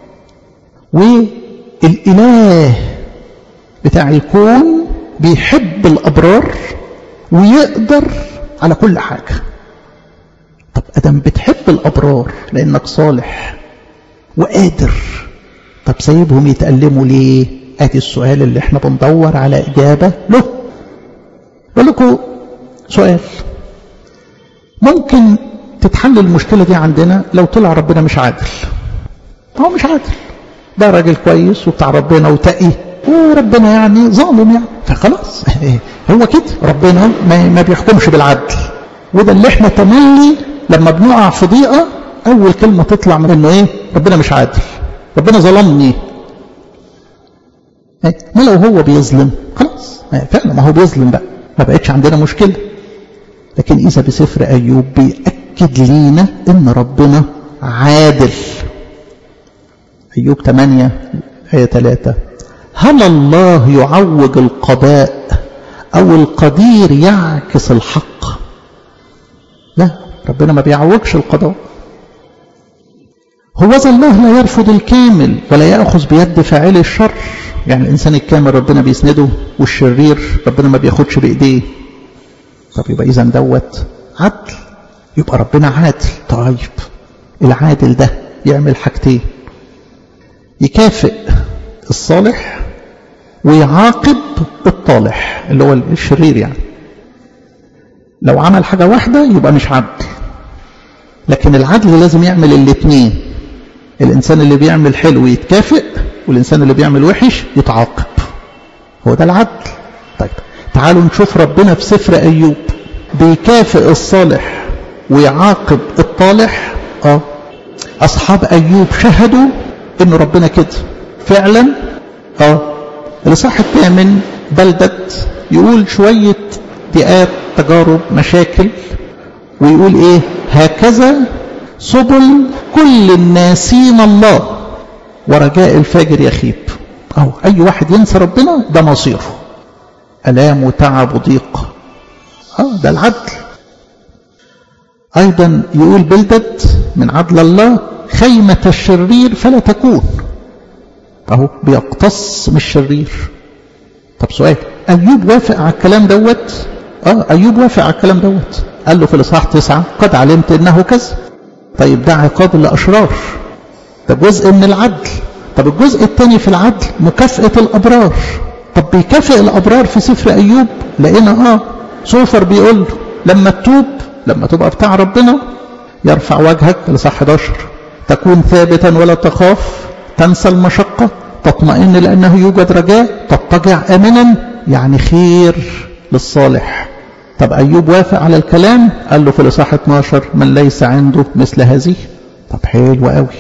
والاله بتاع الكون بيحب الابرار ويقدر على كل حاجة طب ادم بتحب الابرار لانك صالح وقادر طب سايبهم يتألموا ليه ادي السؤال اللي احنا بندور على اجابة له اقول لكم سؤال ممكن تتحل المشكلة دي عندنا لو طلع ربنا مش عادل هو مش عادل ده راجل كويس وبتاع ربنا وتقي وربنا يعني ظالم يعني فخلاص هو كده ربنا ما, ما بيحكمش بالعدل وده اللي احنا تملي لما بنقع في ضيقه اول كلمه تطلع من انه ايه ربنا مش عادل ربنا ظلمني ما لو هو بيظلم خلاص فعلا ما هو بيظلم بقى ما بقتش عندنا مشكله لكن اذا بسفر ايوب بيأكد لينا ان ربنا عادل ايوب 8 آية 3 هل الله يعوج القضاء أو القدير يعكس الحق لا ربنا ما بيعوجش القضاء هو ذا الله لا يرفض الكامل ولا يأخذ بيد فاعل الشر يعني الإنسان الكامل ربنا بيسنده والشرير ربنا ما بياخدش بإيديه طب يبقى إذا دوت عدل يبقى ربنا عادل طيب العادل ده يعمل حاجتين يكافئ الصالح ويعاقب الطالح اللي هو الشرير يعني لو عمل حاجة واحدة يبقى مش عدل لكن العدل لازم يعمل الاثنين الإنسان اللي بيعمل حلو يتكافئ والإنسان اللي بيعمل وحش يتعاقب هو ده العدل طيب تعالوا نشوف ربنا في سفر أيوب بيكافئ الصالح ويعاقب الطالح اه أصحاب أيوب شهدوا إن ربنا كده فعلا اه الإصحاح الثامن بلدة يقول شوية ضيقات تجارب مشاكل ويقول ايه هكذا سبل كل الناسين الله ورجاء الفاجر يخيب اهو اي واحد ينسى ربنا ده مصيره الام وتعب وضيق اه ده العدل ايضا يقول بلدت من عدل الله خيمة الشرير فلا تكون اهو بيقتص من الشرير طب سؤال ايوب وافق على الكلام دوت اه ايوب وافق على الكلام دوت قال له في الاصحاح تسعة قد علمت انه كذا طيب ده عقاب الاشرار ده جزء من العدل طب الجزء الثاني في العدل مكافأة الابرار طب بيكافئ الابرار في سفر ايوب لقينا اه سوفر بيقول له لما تتوب لما تبقى بتاع ربنا يرفع وجهك لصح 11 تكون ثابتا ولا تخاف تنسى المشقة تطمئن لأنه يوجد رجاء تضطجع آمنا يعني خير للصالح طب أيوب وافق على الكلام قال له في الإصحاح 12 من ليس عنده مثل هذه طب حلو قوي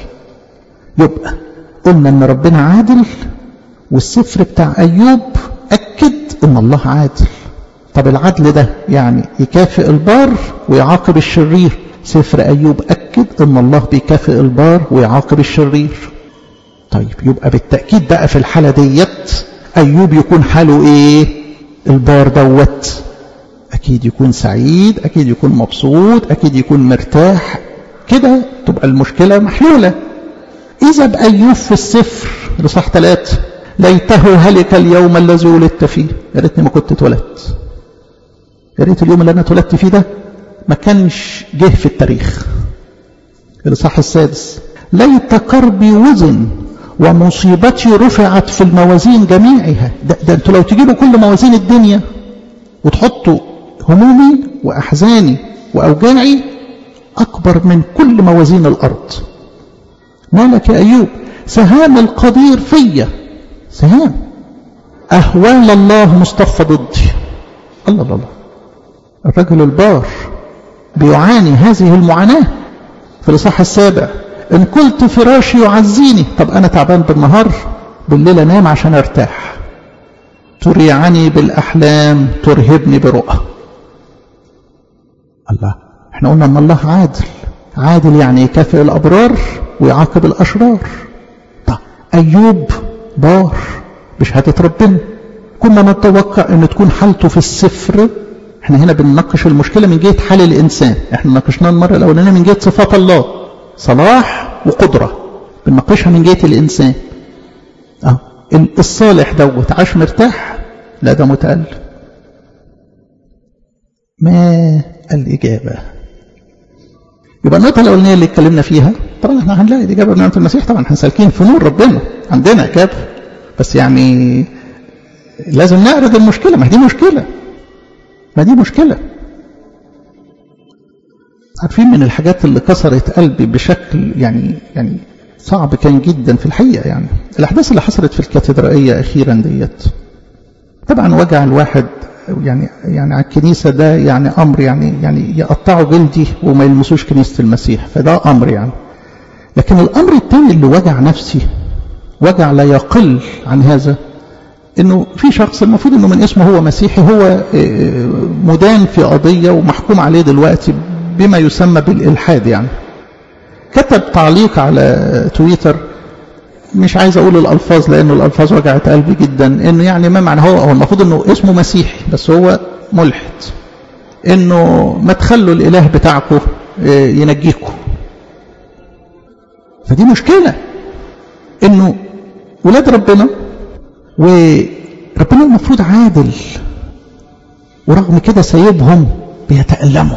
يبقى قلنا ان ربنا عادل والسفر بتاع أيوب أكد ان الله عادل طب العدل ده يعني يكافئ البار ويعاقب الشرير سفر أيوب أكد ان الله بيكافئ البار ويعاقب الشرير طيب يبقى بالتأكيد بقى في الحالة ديت أيوب يكون حاله إيه البار دوت أكيد يكون سعيد أكيد يكون مبسوط أكيد يكون مرتاح كده تبقى المشكلة محلولة إذا بأيوب في السفر لصح ثلاثة ليته هلك اليوم الذي ولدت فيه يا ريتني ما كنت اتولدت يا ريت اليوم اللي أنا اتولدت فيه ده ما كانش جه في التاريخ الإصحاح السادس ليت كربي وزن ومصيبتي رفعت في الموازين جميعها ده, ده انتوا لو تجيبوا كل موازين الدنيا وتحطوا همومي وأحزاني وأوجاعي أكبر من كل موازين الأرض مالك يا أيوب سهام القدير فيا سهام أهوال الله مصطفى ضدي الله الله الله الرجل البار بيعاني هذه المعاناة في الإصحاح السابع إن قلت فراشي يعزيني طب أنا تعبان بالنهار بالليل أنام عشان أرتاح تريعني بالأحلام ترهبني برؤى الله احنا قلنا ان الله عادل عادل يعني يكافئ الأبرار ويعاقب الأشرار طب أيوب بار بشهادة ربنا كنا نتوقع ان تكون حالته في السفر احنا هنا بنناقش المشكلة من جهة حال الإنسان احنا ناقشناها المرة الأولانية من جهة صفات الله صلاح وقدرة بنناقشها من جهة الإنسان اه الصالح دوت عاش مرتاح لا ده متألم ما الإجابة يبقى النقطة الأولانية اللي اتكلمنا فيها طبعا احنا هنلاقي الإجابة بنعمة المسيح طبعا احنا سالكين في نور ربنا عندنا إجابة بس يعني لازم نعرض المشكلة ما دي مشكلة ما دي مشكلة عارفين من الحاجات اللي كسرت قلبي بشكل يعني يعني صعب كان جدا في الحقيقة يعني الأحداث اللي حصلت في الكاتدرائية أخيرا ديت طبعا وجع الواحد يعني يعني على الكنيسة ده يعني أمر يعني يعني يقطعوا جلدي وما يلمسوش كنيسة المسيح فده أمر يعني لكن الأمر الثاني اللي وجع نفسي وجع لا يقل عن هذا انه في شخص المفروض انه من اسمه هو مسيحي هو مدان في قضية ومحكوم عليه دلوقتي بما يسمى بالإلحاد يعني كتب تعليق على تويتر مش عايز اقول الالفاظ لانه الالفاظ وجعت قلبي جدا انه يعني ما معنى هو هو المفروض انه اسمه مسيحي بس هو ملحد انه ما تخلوا الاله بتاعكم ينجيكم فدي مشكلة انه ولاد ربنا وربنا المفروض عادل ورغم كده سايبهم بيتألموا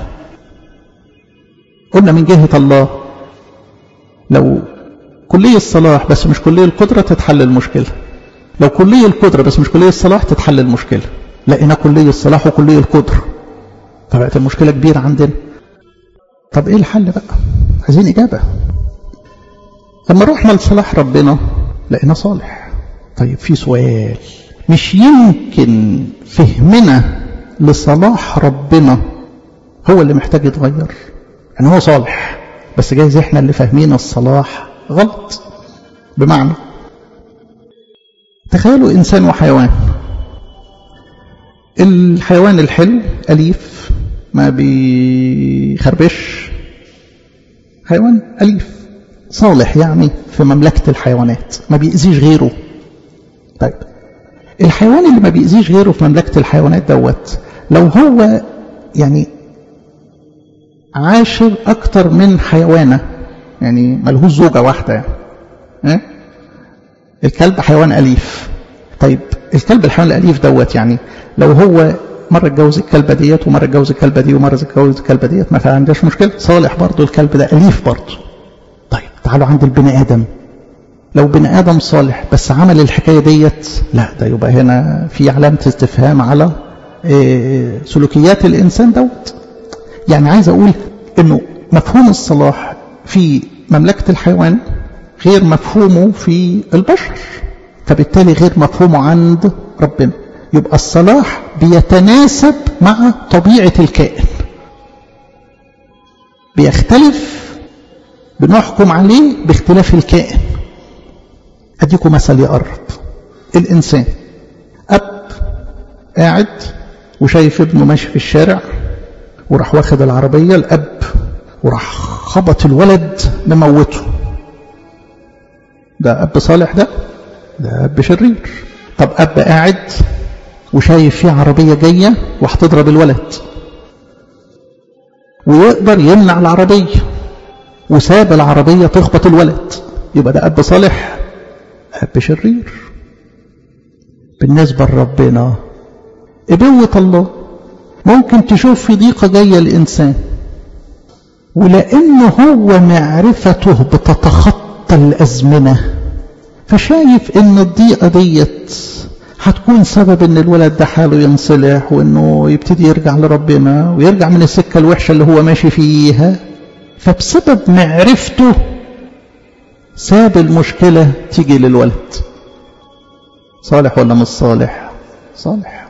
قلنا من جهة الله لو كلية الصلاح بس مش كلية القدرة تتحل المشكلة لو كلية القدرة بس مش كلية الصلاح تتحل المشكلة لقينا كلية الصلاح وكلية القدرة فبقت المشكلة كبيرة عندنا طب ايه الحل بقى عايزين إجابة لما رحنا لصلاح ربنا لقينا صالح طيب في سؤال مش يمكن فهمنا لصلاح ربنا هو اللي محتاج يتغير يعني هو صالح بس جايز احنا اللي فاهمين الصلاح غلط بمعنى تخيلوا انسان وحيوان الحيوان الحلو اليف ما بيخربش حيوان اليف صالح يعني في مملكة الحيوانات ما بيأذيش غيره طيب الحيوان اللي ما بيأذيش غيره في مملكة الحيوانات دوت لو هو يعني عاشر أكتر من حيوانة يعني ملهوش زوجة واحدة يعني اه؟ الكلب حيوان أليف طيب الكلب الحيوان الأليف دوت يعني لو هو مرة اتجوز الكلبة ديت ومرة اتجوز الكلبة دي ومرة اتجوز الكلبة ديت ما عندهاش مشكلة صالح برضه الكلب ده أليف برضه طيب تعالوا عند البني آدم لو بني آدم صالح بس عمل الحكاية ديت لا ده يبقى هنا في علامة استفهام على إيه سلوكيات الإنسان دوت يعني عايز أقول إنه مفهوم الصلاح في مملكة الحيوان غير مفهومه في البشر فبالتالي غير مفهومه عند ربنا يبقى الصلاح بيتناسب مع طبيعة الكائن بيختلف بنحكم عليه باختلاف الكائن أديكم مثل يقرب الإنسان أب قاعد وشايف ابنه ماشي في الشارع وراح واخد العربية الأب وراح خبط الولد مموته ده أب صالح ده ده أب شرير طب أب قاعد وشايف في عربية جاية وهتضرب الولد ويقدر يمنع العربية وساب العربية تخبط الولد يبقى ده أب صالح أب شرير بالنسبة لربنا إبوة الله ممكن تشوف في ضيقة جاية الإنسان ولأنه هو معرفته بتتخطى الأزمنة فشايف إن الضيقة ديت هتكون سبب إن الولد ده حاله ينصلح وإنه يبتدي يرجع لربنا ويرجع من السكة الوحشة اللي هو ماشي فيها فبسبب معرفته ساب المشكلة تيجي للولد صالح ولا مش صالح صالح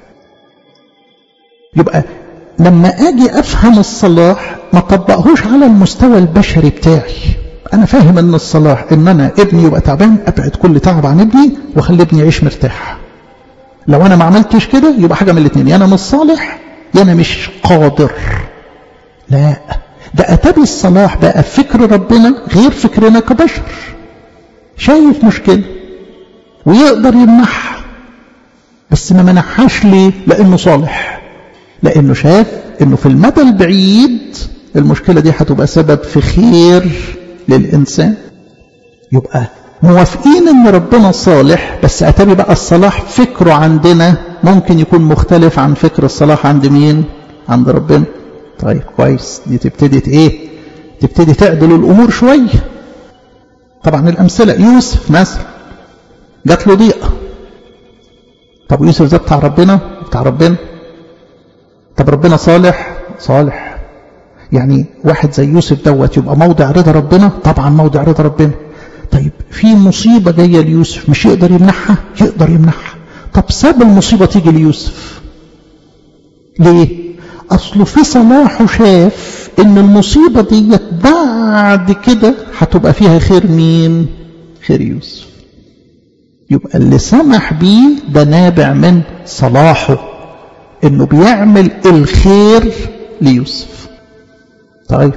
يبقى لما اجي افهم الصلاح ما طبقهوش على المستوى البشري بتاعي انا فاهم ان الصلاح ان انا ابني يبقى تعبان ابعد كل تعب عن ابني واخلي ابني يعيش مرتاح لو انا ما عملتش كده يبقى حاجه من الاثنين يا انا مش صالح يا انا مش قادر لا ده اتى الصلاح بقى فكر ربنا غير فكرنا كبشر شايف مشكله ويقدر يمنعها بس ما منعهاش ليه لانه صالح لانه شاف انه في المدى البعيد المشكله دي هتبقى سبب في خير للانسان يبقى موافقين ان ربنا صالح بس اتاري بقى الصلاح فكره عندنا ممكن يكون مختلف عن فكر الصلاح عند مين عند ربنا طيب كويس دي تبتدي ايه تبتدي تعدل الامور شويه طبعا الامثله يوسف مثلا جات له ضيقه طب يوسف ده بتاع ربنا بتاع ربنا طب ربنا صالح صالح يعني واحد زي يوسف دوت يبقى موضع رضا ربنا طبعا موضع رضا ربنا طيب في مصيبة جاية ليوسف مش يقدر يمنعها يقدر يمنعها طب ساب المصيبة تيجي ليوسف ليه أصله في صلاحه شاف إن المصيبة ديت بعد كده هتبقى فيها خير مين خير يوسف يبقى اللي سمح بيه ده نابع من صلاحه انه بيعمل الخير ليوسف طيب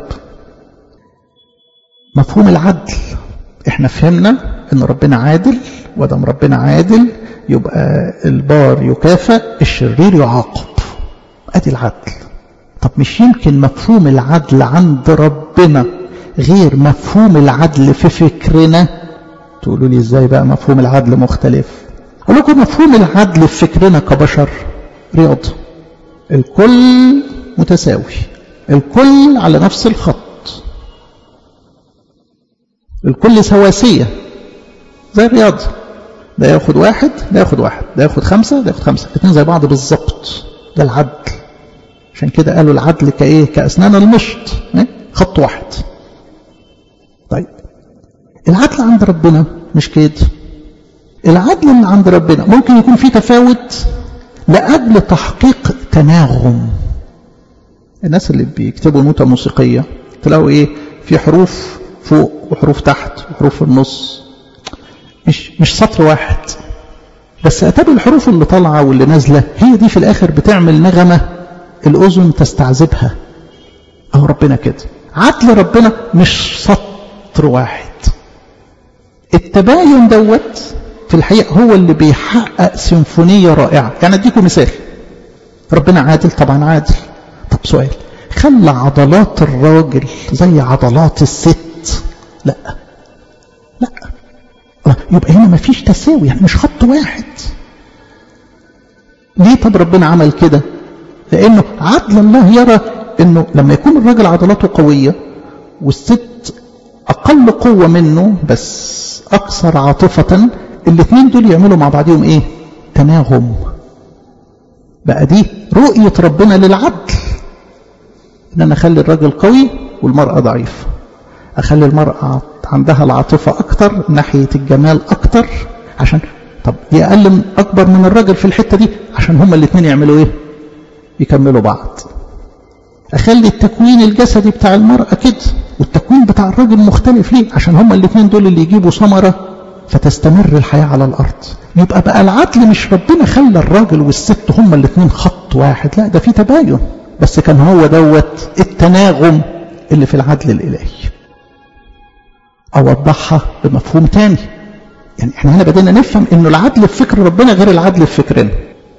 مفهوم العدل احنا فهمنا ان ربنا عادل ودم ربنا عادل يبقى البار يكافئ الشرير يعاقب ادي العدل طب مش يمكن مفهوم العدل عند ربنا غير مفهوم العدل في فكرنا تقولوا لي ازاي بقى مفهوم العدل مختلف اقول لكم مفهوم العدل في فكرنا كبشر رياضه الكل متساوي الكل على نفس الخط الكل سواسية زي الرياضة ده ياخد واحد ده ياخد واحد ده ياخد خمسة ده ياخد خمسة الاثنين زي بعض بالظبط ده العدل عشان كده قالوا العدل كايه كأسنان المشط خط واحد طيب العدل عند ربنا مش كده العدل من عند ربنا ممكن يكون في تفاوت لأجل تحقيق تناغم الناس اللي بيكتبوا نوتة موسيقية تلاقوا ايه في حروف فوق وحروف تحت وحروف في النص مش مش سطر واحد بس اتابع الحروف اللي طالعه واللي نازله هي دي في الاخر بتعمل نغمه الاذن تستعذبها اهو ربنا كده عدل ربنا مش سطر واحد التباين دوت في الحقيقه هو اللي بيحقق سيمفونيه رائعه يعني اديكم مثال ربنا عادل طبعا عادل طب سؤال خلى عضلات الراجل زي عضلات الست لا لا يبقى هنا مفيش تساوي يعني مش خط واحد ليه طب ربنا عمل كده لانه عدل الله يرى انه لما يكون الراجل عضلاته قويه والست اقل قوه منه بس اكثر عاطفه الاثنين دول يعملوا مع بعضهم ايه تناغم بقى دي رؤيه ربنا للعدل ان انا اخلي الراجل قوي والمراه ضعيفه اخلي المراه عندها العاطفه اكتر ناحيه الجمال اكتر عشان طب دي اقل اكبر من الراجل في الحته دي عشان هما الاثنين يعملوا ايه يكملوا بعض اخلي التكوين الجسدي بتاع المراه كده والتكوين بتاع الراجل مختلف ليه عشان هما الاثنين دول اللي يجيبوا ثمره فتستمر الحياه على الارض يبقى بقى العدل مش ربنا خلى الراجل والست هما الاثنين خط واحد لا ده في تباين بس كان هو دوت التناغم اللي في العدل الالهي اوضحها بمفهوم تاني يعني احنا هنا بدينا نفهم انه العدل في فكر ربنا غير العدل في فكرنا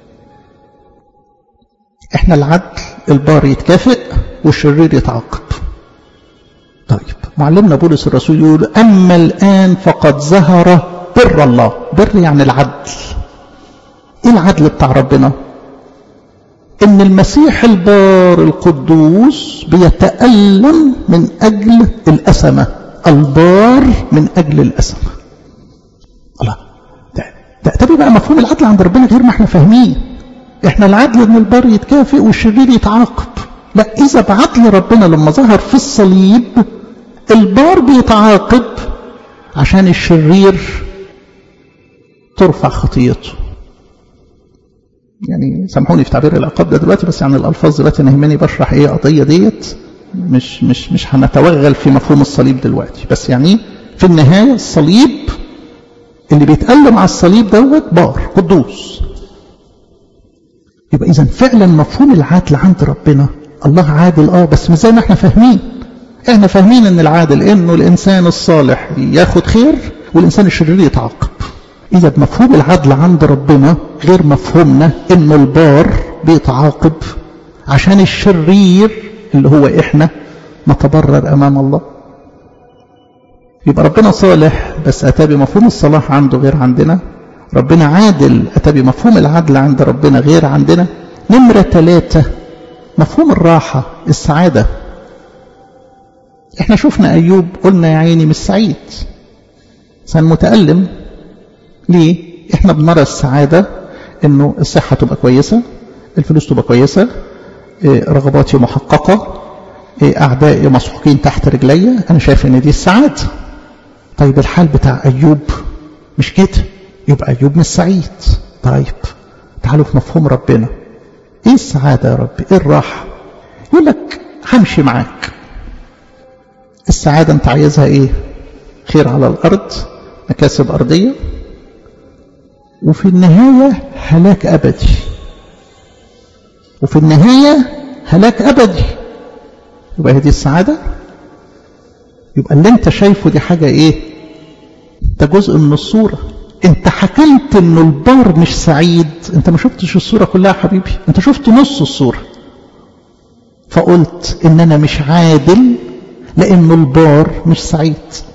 احنا العدل البار يتكافئ والشرير يتعاقب طيب معلمنا بولس الرسول يقول اما الان فقد ظهر بر الله بر يعني العدل ايه العدل بتاع ربنا ان المسيح البار القدوس بيتألم من اجل الأسمة البار من اجل الأسمة الله ده ده, ده بقى مفهوم العدل عند ربنا غير ما احنا فاهمين احنا العدل ان البار يتكافئ والشرير يتعاقب لا اذا بعدل ربنا لما ظهر في الصليب البار بيتعاقب عشان الشرير ترفع خطيته يعني سامحوني في تعبير العقاب ده دلوقتي بس يعني الالفاظ دلوقتي انا يهمني بشرح ايه قضيه ديت مش مش مش هنتوغل في مفهوم الصليب دلوقتي بس يعني في النهايه الصليب اللي بيتألم على الصليب دوت بار قدوس يبقى اذا فعلا مفهوم العدل عند ربنا الله عادل اه بس مش زي ما احنا فاهمين احنا فاهمين ان العادل انه الانسان الصالح ياخد خير والانسان الشرير يتعاقب اذا مفهوم العدل عند ربنا غير مفهومنا انه البار بيتعاقب عشان الشرير اللي هو احنا نتبرر امام الله يبقى ربنا صالح بس اتى بمفهوم الصلاح عنده غير عندنا ربنا عادل اتى بمفهوم العدل عند ربنا غير عندنا نمرة ثلاثة مفهوم الراحة السعادة احنا شفنا ايوب قلنا يا عيني مش سعيد انسان متألم ليه احنا بنرى السعادة انه الصحة تبقى كويسة الفلوس تبقى كويسة رغباتي محققة اعدائي مسحوقين تحت رجلي انا شايف ان دي السعادة طيب الحال بتاع أيوب مش كده يبقى أيوب مش سعيد طيب تعالوا في مفهوم ربنا ايه السعادة يا رب ايه الراحة يقول لك همشي معاك السعادة انت عايزها ايه خير على الارض مكاسب ارضية وفي النهاية هلاك ابدي وفي النهاية هلاك ابدي يبقى هي دي السعادة يبقى اللي انت شايفه دي حاجة ايه ده جزء من الصورة انت حكمت انه البار مش سعيد انت ما شفتش الصورة كلها يا حبيبي انت شفت نص الصورة فقلت ان انا مش عادل لانه البار مش سعيد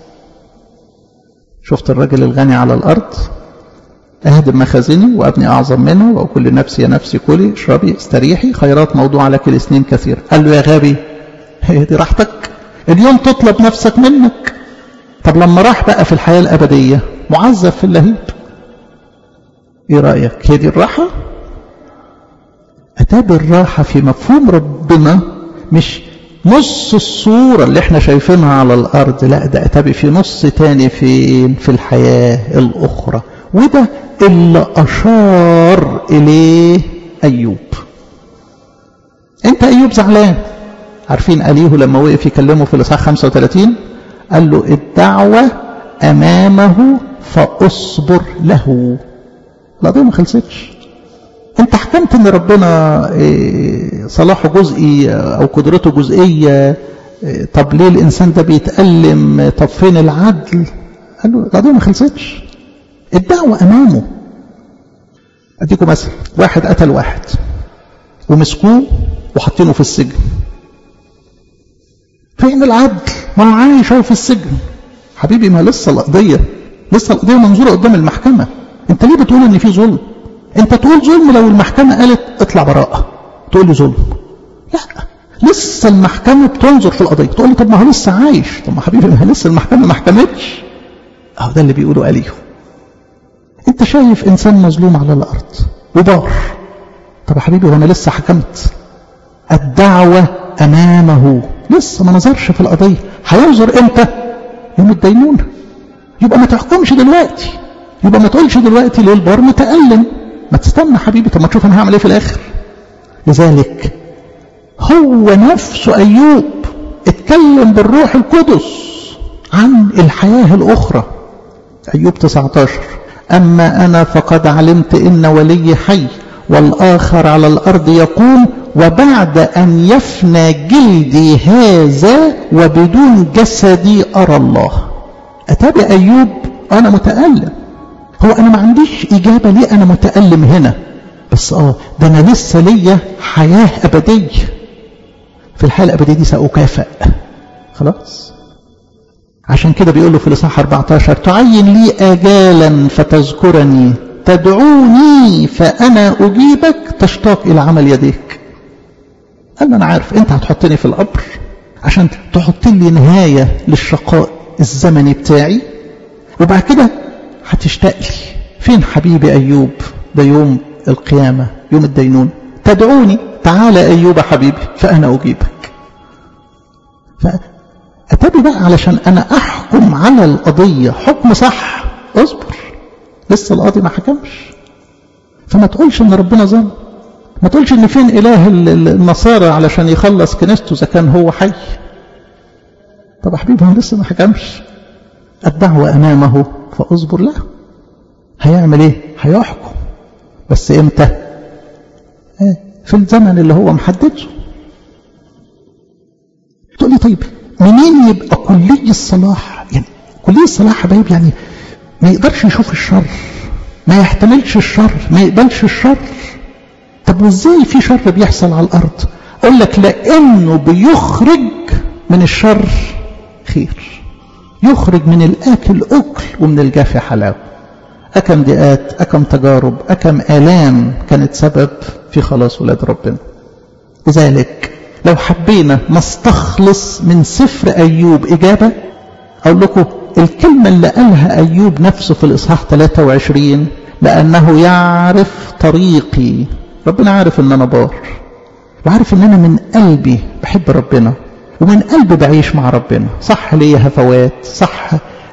شفت الرجل الغني على الارض اهدم مخازني وابني اعظم منها واقول لنفسي يا نفسي كلي اشربي استريحي خيرات موضوع لك الاثنين كثير قال له يا غبي هي دي راحتك اليوم تطلب نفسك منك طب لما راح بقى في الحياة الأبدية معذب في اللهيب ايه رأيك هي دي الراحة أتى بالراحة في مفهوم ربنا مش نص الصورة اللي احنا شايفينها على الأرض لا ده أتى في نص تاني فين في الحياة الأخرى وده اللي أشار إليه أيوب أنت أيوب زعلان عارفين أليه لما وقف يكلمه في الإصحاح 35 قال له الدعوة أمامه فأصبر له القضية ما خلصتش انت حكمت ان ربنا صلاحه جزئي او قدرته جزئية طب ليه الانسان ده بيتألم طب فين العدل قال له القضية ما خلصتش الدعوة امامه اديكم مثل واحد قتل واحد ومسكوه وحاطينه في السجن فين العدل ما هو عايش هو في السجن حبيبي ما لسه القضية لسه القضية منظورة قدام المحكمة انت ليه بتقول ان في ظلم انت تقول ظلم لو المحكمة قالت اطلع براءة تقول لي ظلم لا لسه المحكمة بتنظر في القضية تقول لي طب ما هو لسه عايش طب ما حبيبي ما لسه المحكمة ما حكمتش اهو ده اللي بيقولوا عليه انت شايف انسان مظلوم على الارض وبار طب يا حبيبي وانا لسه حكمت الدعوة امامه لسه ما نظرش في القضية هينظر امتى يوم الدينونة يبقى ما تحكمش دلوقتي يبقى ما تقولش دلوقتي ليه البار متألم ما تستنى حبيبي طب ما تشوف انا هعمل ايه في الاخر لذلك هو نفسه ايوب اتكلم بالروح القدس عن الحياة الاخرى ايوب 19 اما انا فقد علمت ان ولي حي والاخر على الارض يقوم وبعد ان يفنى جلدي هذا وبدون جسدي ارى الله اتابع ايوب انا متألم هو انا ما عنديش اجابة ليه انا متألم هنا بس اه ده انا لسه ليا حياة ابدية في الحياة الابدية دي سأكافئ خلاص عشان كده بيقول له في الاصحاح 14 تعين لي اجالا فتذكرني تدعوني فانا اجيبك تشتاق الى عمل يديك قال له انا عارف انت هتحطني في القبر عشان تحط لي نهاية للشقاء الزمني بتاعي وبعد كده هتشتاق لي فين حبيبي أيوب ده يوم القيامة يوم الدينون تدعوني تعال أيوب حبيبي فأنا أجيبك فأتبي بقى علشان أنا أحكم على القضية حكم صح اصبر لسه القاضي ما حكمش فما تقولش ان ربنا ظلم ما تقولش ان فين اله النصارى علشان يخلص كنيسته اذا كان هو حي طب يا حبيبي هو لسه ما حكمش الدعوة امامه فاصبر له هيعمل ايه هيحكم بس امتى في الزمن اللي هو محدده تقول لي طيب منين يبقى كلية الصلاح يعني كلية الصلاح حبايب يعني ما يقدرش يشوف الشر ما يحتملش الشر ما يقبلش الشر طب وازاي في شر بيحصل على الارض اقول لك لانه بيخرج من الشر خير يخرج من الاكل اكل ومن الجافي حلاوه أكم ضيقات أكم تجارب أكم آلام كانت سبب في خلاص ولاد ربنا لذلك لو حبينا نستخلص من سفر أيوب إجابة أقول لكم الكلمة اللي قالها أيوب نفسه في الإصحاح 23 لأنه يعرف طريقي ربنا عارف أن أنا بار وعارف أن أنا من قلبي بحب ربنا ومن قلبي بعيش مع ربنا صح ليا هفوات صح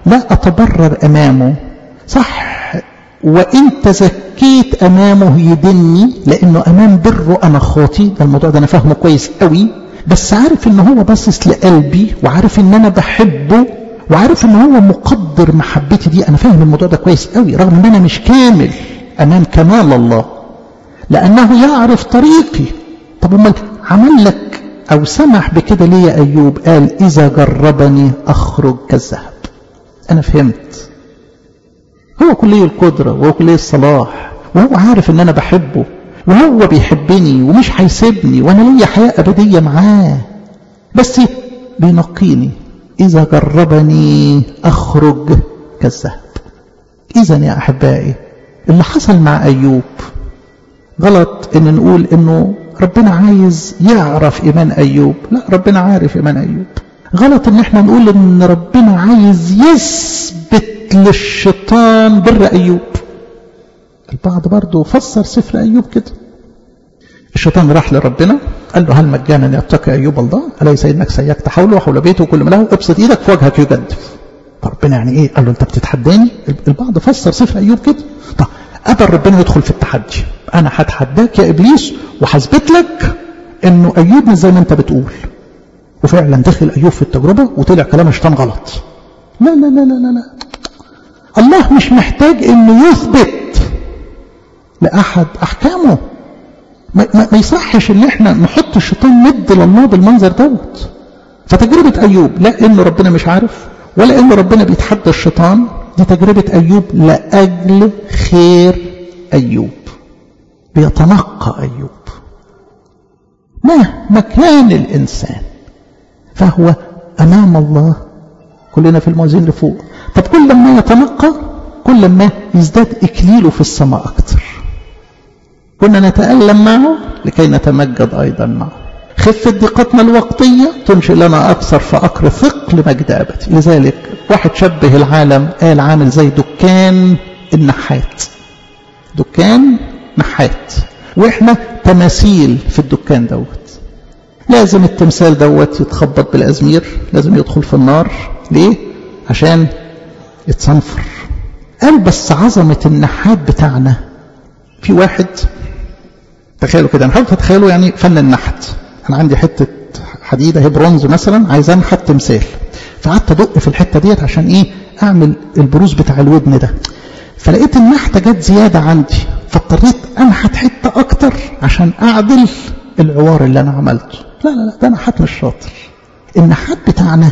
لا أتبرر أمامه صح وإن تزكيت أمامه يدني لأنه أمام بره أنا خاطي ده الموضوع ده أنا فاهمه كويس قوي بس عارف إن هو باصص لقلبي وعارف إن أنا بحبه وعارف إن هو مقدر محبتي دي أنا فاهم الموضوع ده كويس قوي رغم إن أنا مش كامل أمام كمال الله لأنه يعرف طريقي طب أمال عمل لك أو سمح بكده ليه يا أيوب قال إذا جربني أخرج كالذهب أنا فهمت هو كلية القدرة وهو كلية الصلاح وهو عارف ان انا بحبه وهو بيحبني ومش هيسيبني وانا ليا حياة ابدية معاه بس بينقيني اذا جربني اخرج كالذهب اذا يا احبائي اللي حصل مع ايوب غلط ان نقول انه ربنا عايز يعرف ايمان ايوب لا ربنا عارف ايمان ايوب غلط ان احنا نقول ان ربنا عايز يثبت للشيطان بر أيوب البعض برضه فسر سفر أيوب كده الشيطان راح لربنا قال له هل مجانا يتقي أيوب الله أليس إنك سيكت حوله وحول بيته وكل ما له ابسط إيدك في وجهك يجدف فربنا يعني إيه قال له أنت بتتحداني البعض فسر سفر أيوب كده طب قبل ربنا يدخل في التحدي أنا هتحداك يا إبليس وهثبت لك إنه أيوب مش زي ما أنت بتقول وفعلا دخل أيوب في التجربة وطلع كلام الشيطان غلط لا لا لا لا لا, لا. الله مش محتاج انه يثبت لاحد احكامه ما, ما, ما يصحش ان احنا نحط الشيطان ند لله بالمنظر دوت فتجربة ايوب لا ان ربنا مش عارف ولا ان ربنا بيتحدى الشيطان دي تجربة ايوب لاجل خير ايوب بيتنقى ايوب مهما كان الانسان فهو امام الله كلنا في الموازين لفوق طب كل ما يتنقى كل ما يزداد إكليله في السماء أكتر كنا نتألم معه لكي نتمجد أيضا معه خفة ضيقتنا الوقتية تنشئ لنا أكثر فأقر ثقل مجد أبدي لذلك واحد شبه العالم قال عامل زي دكان النحات دكان نحات وإحنا تماثيل في الدكان دوت لازم التمثال دوت يتخبط بالأزمير لازم يدخل في النار ليه؟ عشان يتصنفر قال بس عظمة النحات بتاعنا في واحد تخيلوا كده نحاول تتخيلوا يعني فن النحت أنا عندي حتة حديدة هي برونز مثلا عايز أنحت تمثال فقعدت أدق في الحتة ديت عشان إيه أعمل البروز بتاع الودن ده فلقيت النحتة جت زيادة عندي فاضطريت أنحت حتة أكتر عشان أعدل العوار اللي أنا عملته لا لا لا ده نحات مش شاطر النحات بتاعنا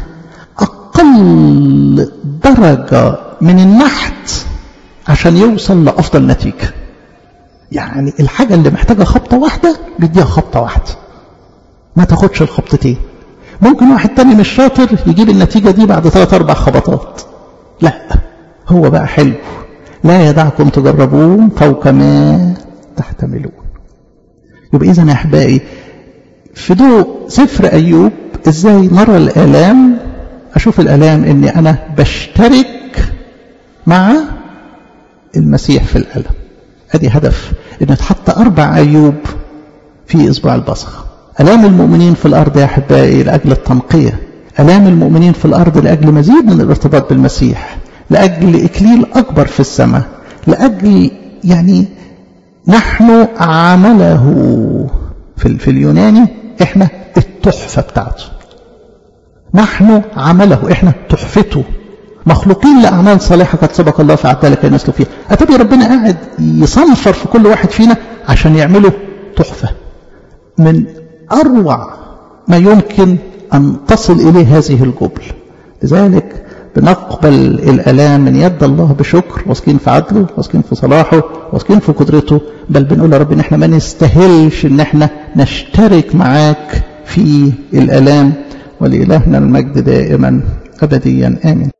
أقل درجة من النحت عشان يوصل لأفضل نتيجة يعني الحاجة اللي محتاجة خبطة واحدة بيديها خبطة واحدة ما تاخدش الخبطتين ممكن واحد تاني مش شاطر يجيب النتيجة دي بعد ثلاث أربع خبطات لا هو بقى حلو لا يدعكم تجربون فوق ما تحتملون يبقى إذا يا أحبائي في ضوء سفر أيوب إزاي نرى الآلام أشوف الآلام إني أنا بشترك مع المسيح في الألم أدي هدف إن اتحط أربع أيوب في إصبع البصخ ألام المؤمنين في الأرض يا أحبائي لأجل التنقية ألام المؤمنين في الأرض لأجل مزيد من الارتباط بالمسيح لأجل إكليل أكبر في السماء لأجل يعني نحن عمله في, في اليوناني إحنا التحفة بتاعته نحن عمله إحنا تحفته مخلوقين لأعمال صالحة قد سبق الله في عدالة كي نسلوا فيها أتبي ربنا قاعد يصنفر في كل واحد فينا عشان يعمله تحفة من أروع ما يمكن أن تصل إليه هذه الجبل لذلك بنقبل الألام من يد الله بشكر واثقين في عدله واثقين في صلاحه واثقين في قدرته بل بنقول يا رب إن احنا ما نستاهلش إن احنا نشترك معاك في الألام ولإلهنا المجد دائما أبديا آمين